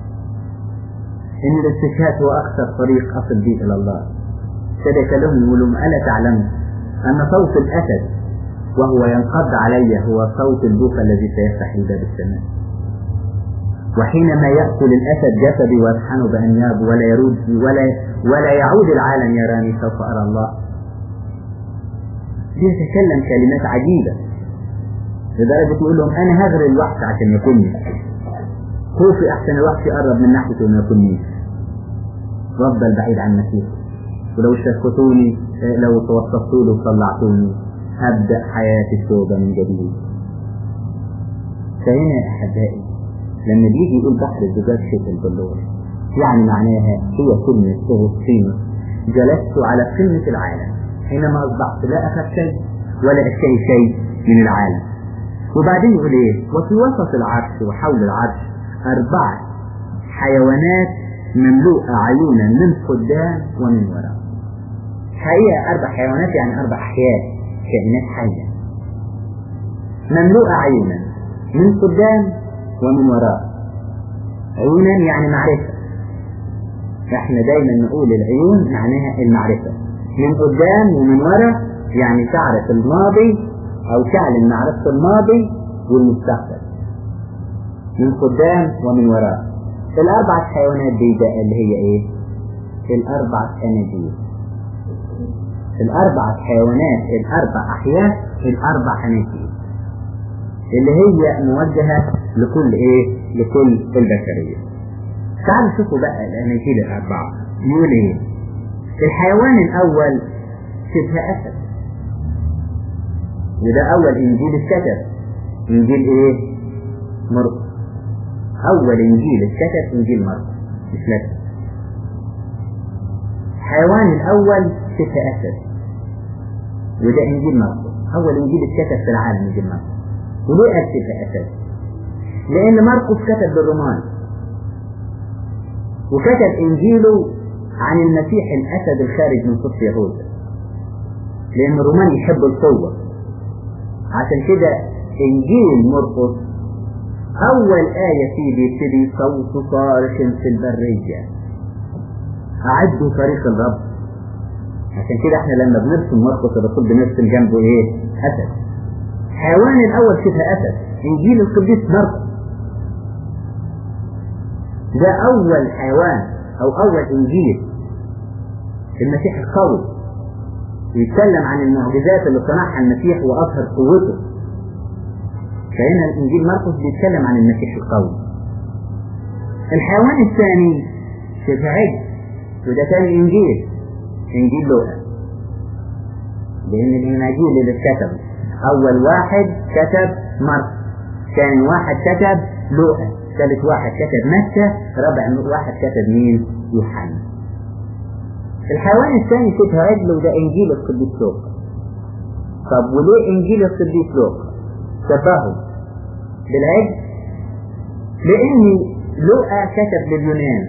ان الاستشهاد هو اكثر طريق اصل به الى الله ابتدى يكلمهم يقول لهم الا تعلموا ان صوت الاسد وهو ينقض علي هو صوت البوق الذي سيفتح لي باب السماء وحينما يأكل الأسد جسدي ويطحنه بأنياب ولا يرود ولا ولا يعود العالم يراني سوف أرى الله يتكلم كلمات عجيبة لدرجة يقول لهم أنا هغري الوحش عشان يكوني خوفي أحسن الوحش يقرب من ناحيته وما يكونيش وأفضل بعيد عن مسيحه ولو شفتوني لو توسطوا له وطلعتوني هبدأ حياتي التوبة من جديد فهنا يا أحبائي لما بيجي يقول بحر الزجاج شبه البلور يعني معناها هي كلمة أغسطين جلست على قمة العالم حينما أصبحت لا أخذ شيء ولا أشتهي شيء من العالم وبعدين يقول إيه وفي وسط العرش وحول العرش أربعة حيوانات مملوءة عيونا من قدام ومن وراء حقيقة أربع حيوانات يعني أربع أحياء كائنات حية مملوءة عيونا من قدام ومن وراء عيونا يعني معرفة احنا دايما نقول العيون معناها المعرفة من قدام ومن وراء يعني تعرف الماضي او تعلن معرفة الماضي والمستقبل من قدام ومن وراء الاربع حيوانات دي ده اللي هي ايه الاربع اناجيل الاربع حيوانات الاربع احياء الاربع اناجيل اللي هي موجهة لكل ايه لكل البشرية تعالوا شوفوا بقى الاناجيل الاربعة يقول ايه الحيوان الاول شبه اسد وده اول انجيل اتكتب انجيل ايه مرقس اول انجيل اتكتب انجيل مرقس مش متى الحيوان الاول شبه اسد وده انجيل مرقس أول إنجيل اتكتب في العالم إنجيل مرقس وليه قال شبه أسد؟ لأن مرقس كتب بالروماني وكتب إنجيله عن المسيح الأسد الخارج من صف يهوذا لأن الرومان يحب القوة عشان كده إنجيل مرقس أول آية فيه بيبتدي صوت صارخ في البرية أعدوا طريق الرب عشان كده احنا لما بنرسم مرقس الرسول بنرسم جنبه ايه؟ أسد حيوان الأول شبه أسد إنجيل القديس مرقس ده أول حيوان أو أول إنجيل المسيح القوي يتكلم عن المعجزات اللي صنعها المسيح وأظهر قوته فهنا الإنجيل مرقس بيتكلم عن المسيح القوي الحيوان الثاني شبه عجل وده ثاني إنجيل إنجيل لوقا لأن الإناجيل اللي اتكتبوا أول واحد كتب مرقس ثاني واحد كتب لوقا ثالث واحد كتب متى رابع واحد كتب مين يوحنا الحيوان الثاني شبه عجل وده انجيل القديس لوقا طب وليه انجيل القديس لوقا شبهه بالعجل لان لوقا كتب لليونان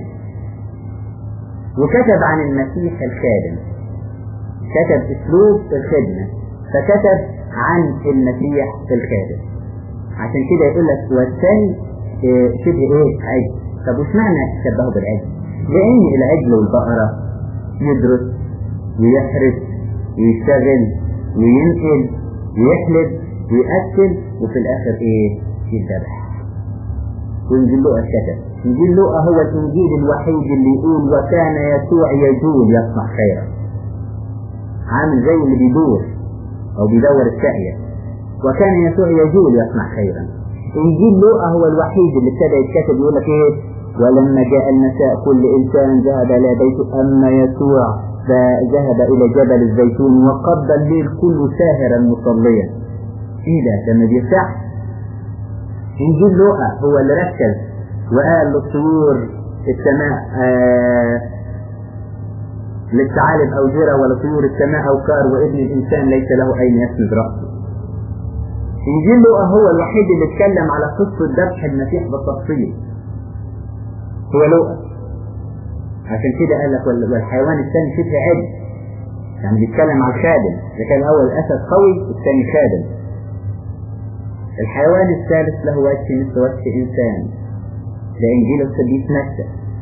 وكتب عن المسيح الخادم كتب اسلوب الخدمه فكتب عن المسيح الخادم عشان كده يقول لك والثاني شبه ايه عجل طب وش معنى شبهه بالعجل لان العجل والبقرة يدرس ويحرس ويشتغل وينقل ويحلب ويأكل وفي الاخر ايه يذبح وانجيل لوقا كتب انجيل لوقا هو الانجيل الوحيد اللي يقول وكان يسوع يجول يصنع خيرا عامل زي اللي بيدور او بيدور الساقية وكان يسوع يجول يصنع خيرا انجيل لوقا هو الوحيد اللي ابتدى يتكتب يقول لك ايه ولما جاء المساء كل انسان ذهب الى بيته اما يسوع فذهب الى جبل الزيتون وقضى الليل كله ساهرا مصليا ايه ده ده ما بيرتاح انجيل لوقا هو اللي ركز وقال للطيور السماء آه للثعالب أوجرة ولطيور السماء أوكار وابن الإنسان ليس له أين يسند رأسه إنجيل لوقا هو الوحيد اللي اتكلم على قصة ذبح المسيح بالتفصيل هو لوقا عشان كده قال لك والحيوان الثاني شبه عد يعني بيتكلم على الخادم إذا كان الأول أسد قوي الثاني خادم الحيوان الثالث له وجه مثل وجه إنسان ده إنجيل القديس متى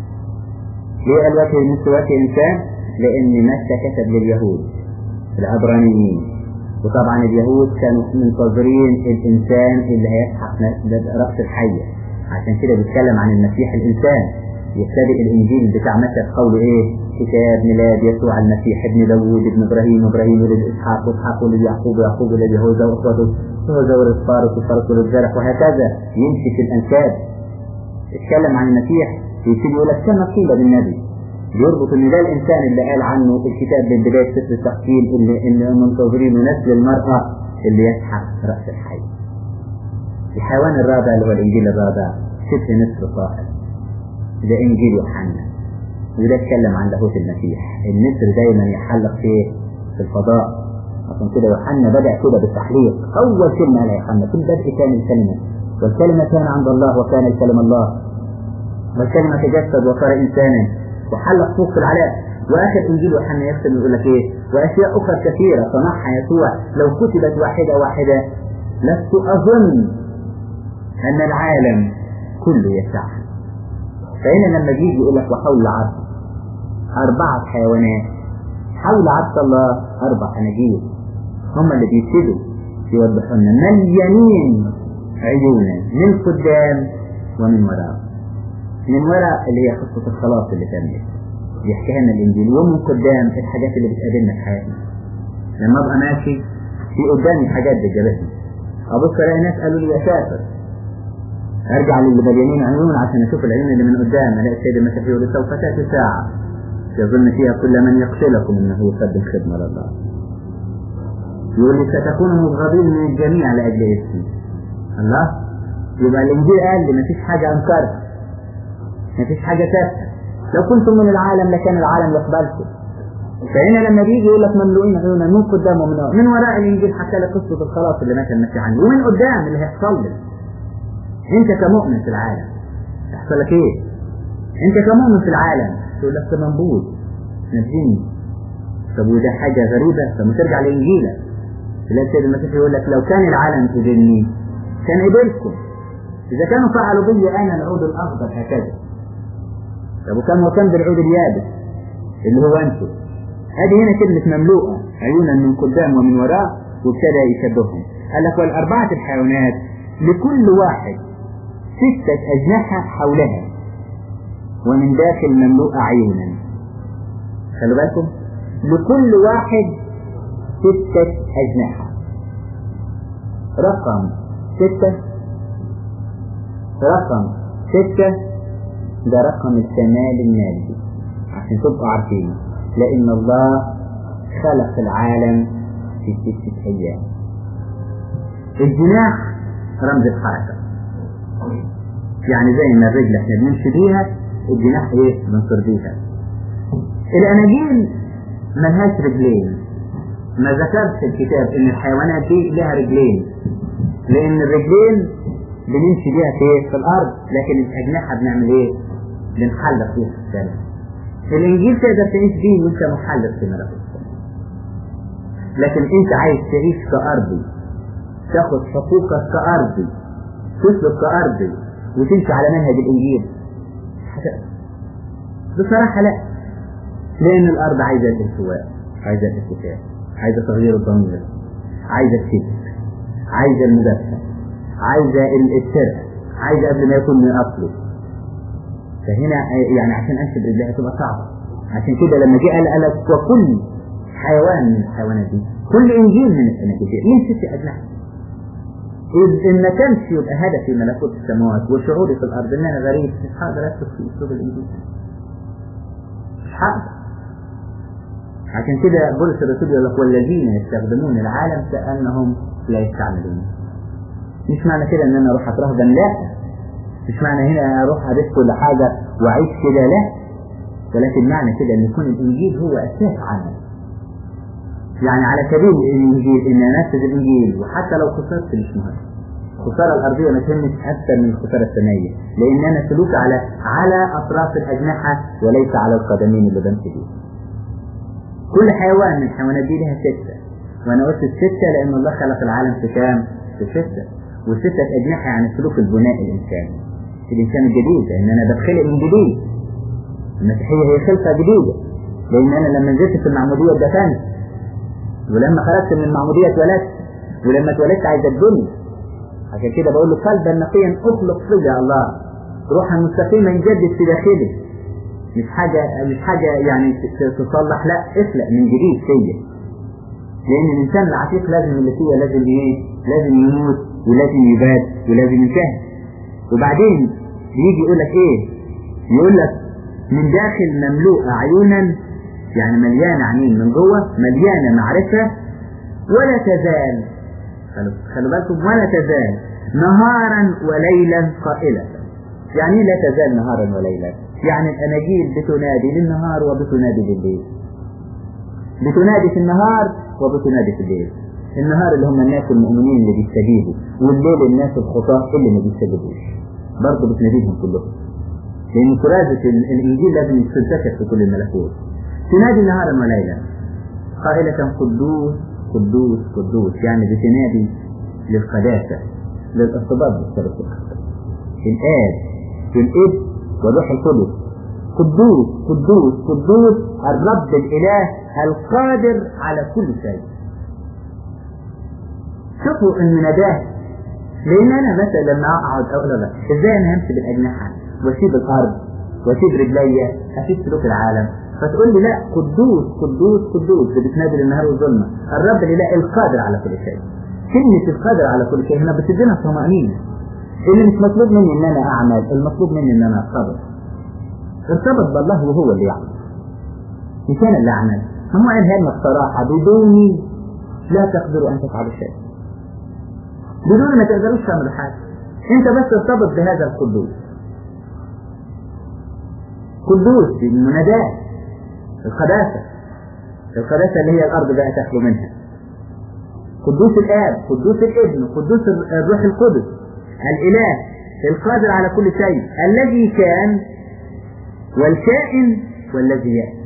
ليه قال وجه مثل وجه إنسان؟ لأن متى كتب لليهود العبرانيين وطبعا اليهود كانوا منتظرين الإنسان اللي هيسحق رأس الحية عشان كده بيتكلم عن المسيح الإنسان يبتدئ الإنجيل بتاع متى بقوله إيه؟ كتاب ميلاد يسوع المسيح ابن داوود ابن إبراهيم إبراهيم ولد إسحاق وإسحاق ولد يعقوب ويعقوب ولد يهوذا وإخوته يهوذا ولد فارس وفارس ولد زرح وهكذا يمشي في الأنساب اتكلم عن المسيح يبتدي يقول لك كما قيل بالنبي يربط ان ده الانسان اللي قال عنه في الكتاب من بدايه سفر التحكيم اللي اللي منتظرين نسل المراه اللي يسحق راس الحي. الحيوان الرابع اللي هو الانجيل الرابع شبه نصف صاحب. ده انجيل يوحنا. وده اتكلم عن لاهوت المسيح. النسر دايما يحلق فيه في الفضاء. عشان كده يوحنا بدا كده بالتحليق. اول كلمه على يوحنا في البدء كان الكلمه. والكلمه كان عند الله وكان الكلمه الله. والكلمه تجسد وصار انسانا وحلق فوق في العلاء واخر انجيل يوحنا يختم يقول لك ايه واشياء اخرى كثيره صنعها يسوع لو كتبت واحده واحده لست اظن ان العالم كله يسعها فهنا لما يجي يقول لك وحول العرش اربعه حيوانات حول عرش الله اربع اناجيل هم اللي بيبتدوا يوضحوا لنا مليانين عيونا من قدام ومن وراء من وراء اللي هي قصة الخلاص اللي تمت يحكيها لنا الإنجيل ومن قدام الحاجات اللي بتقابلنا في حياتنا لما أبقى ماشي في قدامي حاجات بتجابتني أبص ألاقي ناس قالوا لي يا سافر أرجع للي مليانين عيون عشان أشوف العيون اللي من قدام ألاقي السيد المسيح يقول سوف تأتي ساعة يظن فيها كل من يقتلكم أنه يقدم خدمة لله يقول لي ستكونوا مبغضين من الجميع لأجل اسمي الله يبقى الإنجيل قال لي مفيش حاجة أنكرها مفيش حاجة تافهة لو كنتم من العالم لكان العالم يقبلكم فهنا لما بيجي يقول لك مملوئين عيونا من قدام ومن وراء من وراء الانجيل حكى لك قصه الخلاص اللي مات المسيح عنه ومن قدام اللي هيحصل لك انت كمؤمن في العالم يحصل لك ايه؟ انت كمؤمن في العالم تقول لك ده منبوذ نجيني طب وده حاجه غريبه طب ما ترجع لانجيلك تلاقي السيد المسيح يقول لك لو كان العالم قبلني كان قبلكم اذا كانوا فعلوا بي انا العود الاخضر هكذا طب وكم وكم بالعود اليابس اللي هو انتم هذه هنا كلمة مملوءة عيونا من قدام ومن وراء وابتدى يشبههم قال لك والأربعة الحيوانات لكل واحد ستة أجنحة حولها ومن داخل مملوءة عيونا خلوا بالكم لكل واحد ستة أجنحة رقم ستة رقم ستة ده رقم الكمال المادي عشان تبقوا عارفين لأن الله خلق العالم في ستة أيام الجناح رمز الحركة يعني زي ما الرجل احنا بنمشي بيها الجناح ايه بنصر بيها الأناجيل ملهاش رجلين ما ذكرش الكتاب ان الحيوانات دي لها رجلين لان الرجلين بنمشي بيها في في الارض لكن الاجنحه بنعمل ايه بنحلق فيها في السماء الانجيل تقدر تعيش بيه وانت محلق في ملكوت السماء لكن انت عايز تعيش كارضي تاخد حقوقك كارضي تسلك كارضي وتمشي على منهج الانجيل بصراحه لا لان الارض عايزه الالتواء عايزه الاتفاق عايزه تغيير الضمير عايزه الكذب عايزه المدافع عايزه السرقه عايزه قبل ما يكون من اصله فهنا يعني عشان انشد رجلها تبقى صعبه عشان كده لما جه قال قال وكل حيوان من الحيوانات دي كل انجيل من الاناجيل ليه ست اجنحه إذ إن ما كانش يبقى هدفي ملكوت السماوات وشعوري في الأرض إن أنا غريب مش هقدر أكتب في أسلوب الإنجيل مش هقدر عشان كده بولس الرسول يقول لك والذين يستخدمون العالم كأنهم لا يستعملون مش معنى كده ان انا اروح اترهبن لا مش معنى هنا اروح ادرس كل حاجة واعيش كده لا ولكن معنى كده ان يكون الانجيل هو اساس عمل يعني على سبيل الانجيل ان انفذ الانجيل وحتى لو خسرت مش مهم الخسارة الأرضية ما تهمش أكثر من الخسارة السمائية لأن أنا سلوك على على أطراف الأجنحة وليس على القدمين اللي بمشي بيها كل حيوان من الحيوانات دي لها ستة وأنا قلت الستة لأن الله خلق العالم في كام؟ في ستة وستة أجنحة يعني سلوك البناء الإنساني الإنسان الجديد لأن أنا بتخلق من جديد المسيحية هي خلقة جديدة لأن أنا لما نزلت في المعمودية اتدفنت ولما خرجت من المعمودية اتولدت ولما اتولدت عايز الدنيا عشان كده بقول له قلبا نقيا اخلق فيا الله روحا مستقيما جدد في داخلي مش حاجة مش حاجة يعني تصلح لا اخلق من جديد فيا لأن الإنسان العتيق لازم اللي فيه لازم إيه؟ لازم يموت ولازم يبات ولازم ينتهي وبعدين يجي يقول لك إيه؟ يقول لك من داخل مملوءة عيونا يعني مليانة عينين من جوه مليانة معرفة ولا تزال خلوا خلوا بالكم ولا تزال نهارا وليلا قائلة يعني لا تزال نهارا وليلا يعني الأناجيل بتنادي للنهار وبتنادي بالليل بتنادي في النهار وبتنادي في الليل النهار اللي هم الناس المؤمنين اللي بيستجيبوا والليل الناس الخطاة اللي ما بيستجيبوش برضه بتناديهم كلهم لأن كرازة الإنجيل لازم تنتشر في كل الملكوت تنادي نهارا وليلا قائلة قدوس قدوس قدوس يعني بتنادي للقداسة للارتباط بالثلاث الآب والابن والروح القدس قدوس قدوس قدوس الرب الإله القادر على كل شيء شوفوا ان نداه لان انا مثلا لما اقعد اقول لا ازاي انا همشي بالاجنحه واسيب الارض واسيب رجليا اسيب سلوك العالم فتقول لي لا قدوس قدوس قدوس اللي بتنادي النهار والظلمه الرب الاله القادر على كل شيء كلمه القادر على كل شيء هنا بتدينا طمانينه اللي مش مطلوب مني ان انا اعمل المطلوب مني ان انا اصبر ارتبط بالله وهو اللي يعمل مش انا اللي اعمل ما هو قالها لنا بصراحه بدوني لا تقدروا ان تفعلوا شيء بدون ما تقدروش تعملوا حاجه انت بس ارتبط بهذا القدوس قدوس المناداه القداسه القداسة اللي هي الأرض بقى تخلو منها قدوس الآب قدوس الابن قدوس الروح القدس الإله القادر على كل شيء الذي كان والكائن والذي يأتي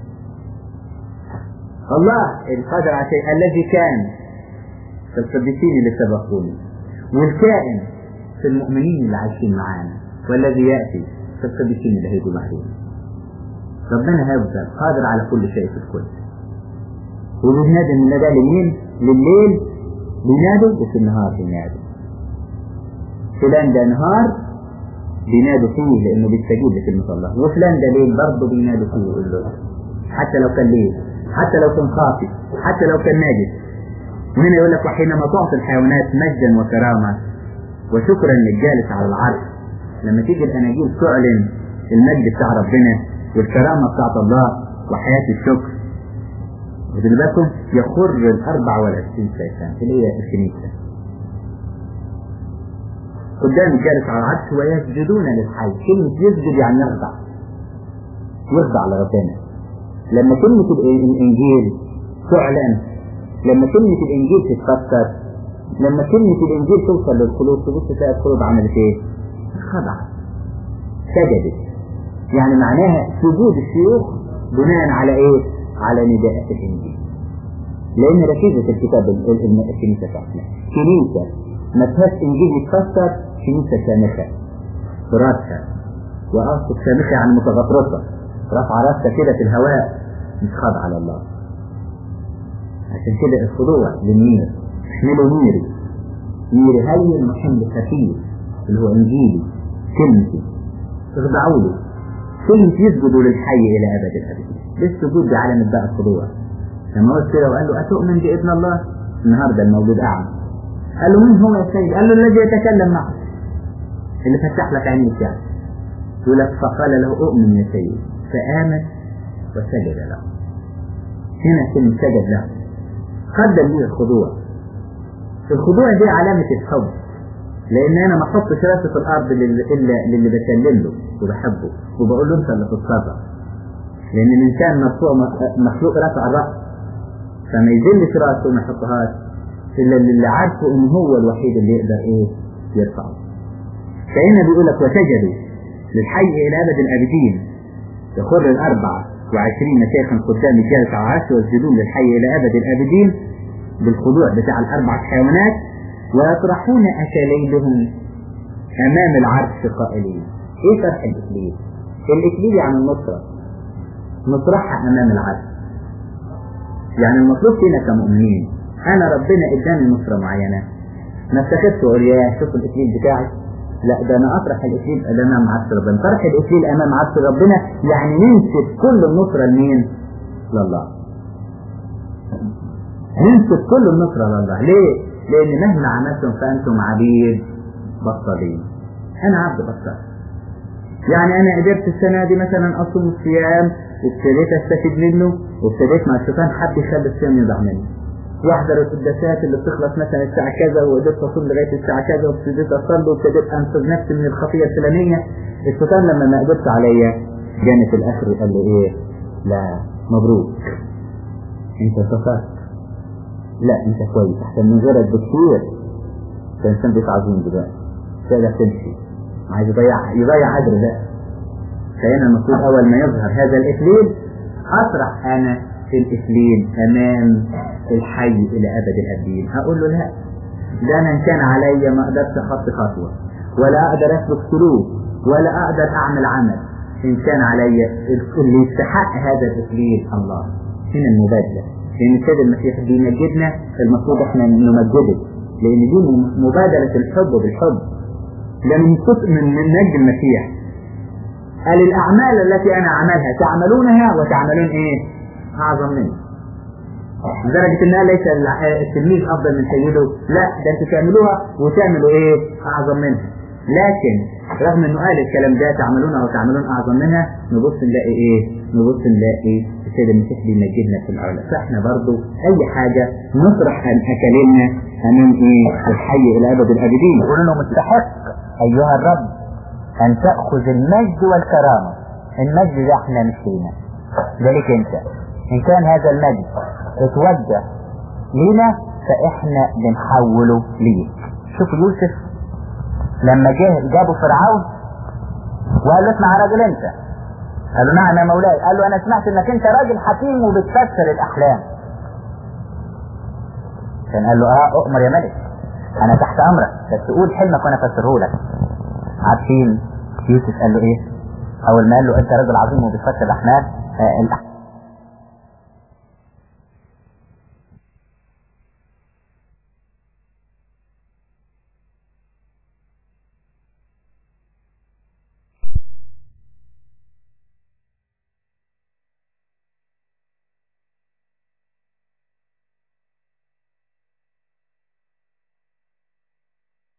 الله القادر على شيء الذي كان في القديسين اللي سبقوني والكائن في المؤمنين اللي عايشين معانا والذي يأتي في القديسين اللي هيجوا بعدين ربنا هيفضل قادر على كل شيء في الكل وبينادي من ده لمين؟ لليل بينادوا وفي النهار بينادوا فلان ده نهار بينادوا فيه لانه بيستجيب لكلمة الله وفلان ده ليل برضه بينادوا فيه ويقول له حتى لو كان ليل حتى لو كان خاطئ حتى لو كان ناجس وهنا يقول لك وحينما تعطي الحيوانات مجدا وكرامة وشكرا للجالس على العرش لما تيجي الاناجيل تعلن المجد بتاع ربنا والكرامة بتاعت الله وحياة الشكر واخدين بالكم يخر الأربع والعشرين شيطان اللي هي الكنيسة قدام الجالس على العرش ويسجدون للحي كلمة يسجد يعني يخضع يخضع لربنا لما كلمة الإنجيل تعلن لما كلمة الإنجيل تتفسر لما كلمة الإنجيل توصل للقلوب تبص تلاقي القلوب عملت إيه؟ خضعت سجدت يعني معناها سجود الشيوخ بناء على إيه؟ على نداءات الإنجيل لأن ركيزة الكتاب الكنيسة بتاعتنا كنيسة ما فيهاش إنجيل يتفسر كنيسة سامخة براسها وأقصد سامخة يعني متغطرسة رفع راسها كده في الهواء مش خاضعة لله عشان كده الخضوع للنير احملوا نيري نيري هين وحمل خفيف اللي هو انجيلي كلمتي اخضعوا له كلمة يسجدوا للحي الى ابد الابد للسجود ده علامة بقى الخضوع لما وقف كده وقال له اتؤمن بابن الله النهارده المولود اعمى قال له مين هو يا سيد؟ قال له الذي يتكلم معك اللي فتح لك عينيك يعني يقول لك فقال له اؤمن يا سيد فآمن وسجد له هنا كلمة سجد له قدم لي الخضوع الخضوع دي علامة الحب لان انا ما احطش راسي في الارض الا للي بسلم له وبحبه وبقول له انت اللي تتصرف لان الانسان مرفوع مخلوق راسه على الراس فما يذلش راسه وما يحطهاش الا اللي عارفه ان هو الوحيد اللي يقدر ايه يرفعه فهنا بيقول لك وسجدوا للحي الى ابد الابدين يخر الاربعه وعشرين شيخا قدام الجالس على العرش ويسجدون للحي الى ابد الابدين بالخضوع بتاع الاربعه حيوانات ويطرحون أكليلهم أمام العرش قائلين إيه فرح الإكليل؟ الإكليل يعني النصرة نطرحها أمام العرش يعني المطلوب فينا كمؤمنين أنا ربنا إداني نصرة معينة ما افتكرتش أقول يا شوف الإكليل بتاعي لا ده أنا أطرح الإكليل أمام عرش ربنا طرح الإكليل أمام عرش ربنا يعني ننسب كل النصرة لمين؟ لله ننسب كل النصرة لله ليه؟ لأن مهما عملتم فأنتم عبيد بطالين أنا عبد بطال يعني أنا قدرت السنة دي مثلا أصوم الصيام وابتديت أستفيد منه وابتديت مع الشيطان حد يخلي الصيام يضع مني واحضر القداسات اللي بتخلص مثلا الساعة كذا وقدرت أصوم لغاية الساعة كذا وابتديت أصلي وابتديت أنقذ نفسي من الخطية الفلانية الشيطان لما ما قدرت عليا جاني في الآخر وقال لي إيه؟ لا مبروك أنت انتصرت لا انت كويس احسن من غيرك بكتير الانسان بيتعظيم دلوقتي تقدر تمشي عايز يضيع يضيع اجر ده فهنا المفروض اول ما يظهر هذا الاكليل اطرح انا في الاكليل امام الحي الى ابد الابدين هقول له لا ده انا ان كان عليا ما اقدرش اخط خطوه ولا اقدر اسلك سلوك ولا اقدر اعمل عمل ان كان عليا اللي يستحق هذا الاكليل الله هنا المبادله لأن السيد المسيح بيمجدنا المفروض احنا نمجده لأن دي مبادلة الحب بالحب ده من من من نجد المسيح قال الأعمال التي أنا أعملها تعملونها وتعملون إيه؟ أعظم مني لدرجة إنها ليس التلميذ أفضل من سيده لا ده أنتوا تعملوها وتعملوا إيه؟ أعظم منها لكن رغم إنه قال الكلام ده تعملونها وتعملون أعظم منها نبص نلاقي إيه؟ نبص نلاقي السيد المسيح بيمجدنا في العلا فاحنا برضو اي حاجة نطرح عن اكلنا امام ايه الحي الى ابد الابدين يقول له مستحق ايها الرب ان تأخذ المجد والكرامة المجد ده احنا مش لينا ده ليك انت إن كان هذا المجد اتوجه لينا فإحنا بنحوله ليك شوفوا يوسف لما جه جابوا فرعون وقال له اسمع يا راجل انت قال له نعم يا مولاي قال له انا سمعت انك انت راجل حكيم وبتفسر الاحلام كان قال له اه اؤمر يا ملك انا تحت امرك بس قول حلمك وانا افسره لك عارفين يوسف قال له ايه اول ما قال له انت راجل عظيم وبتفسر الاحلام آه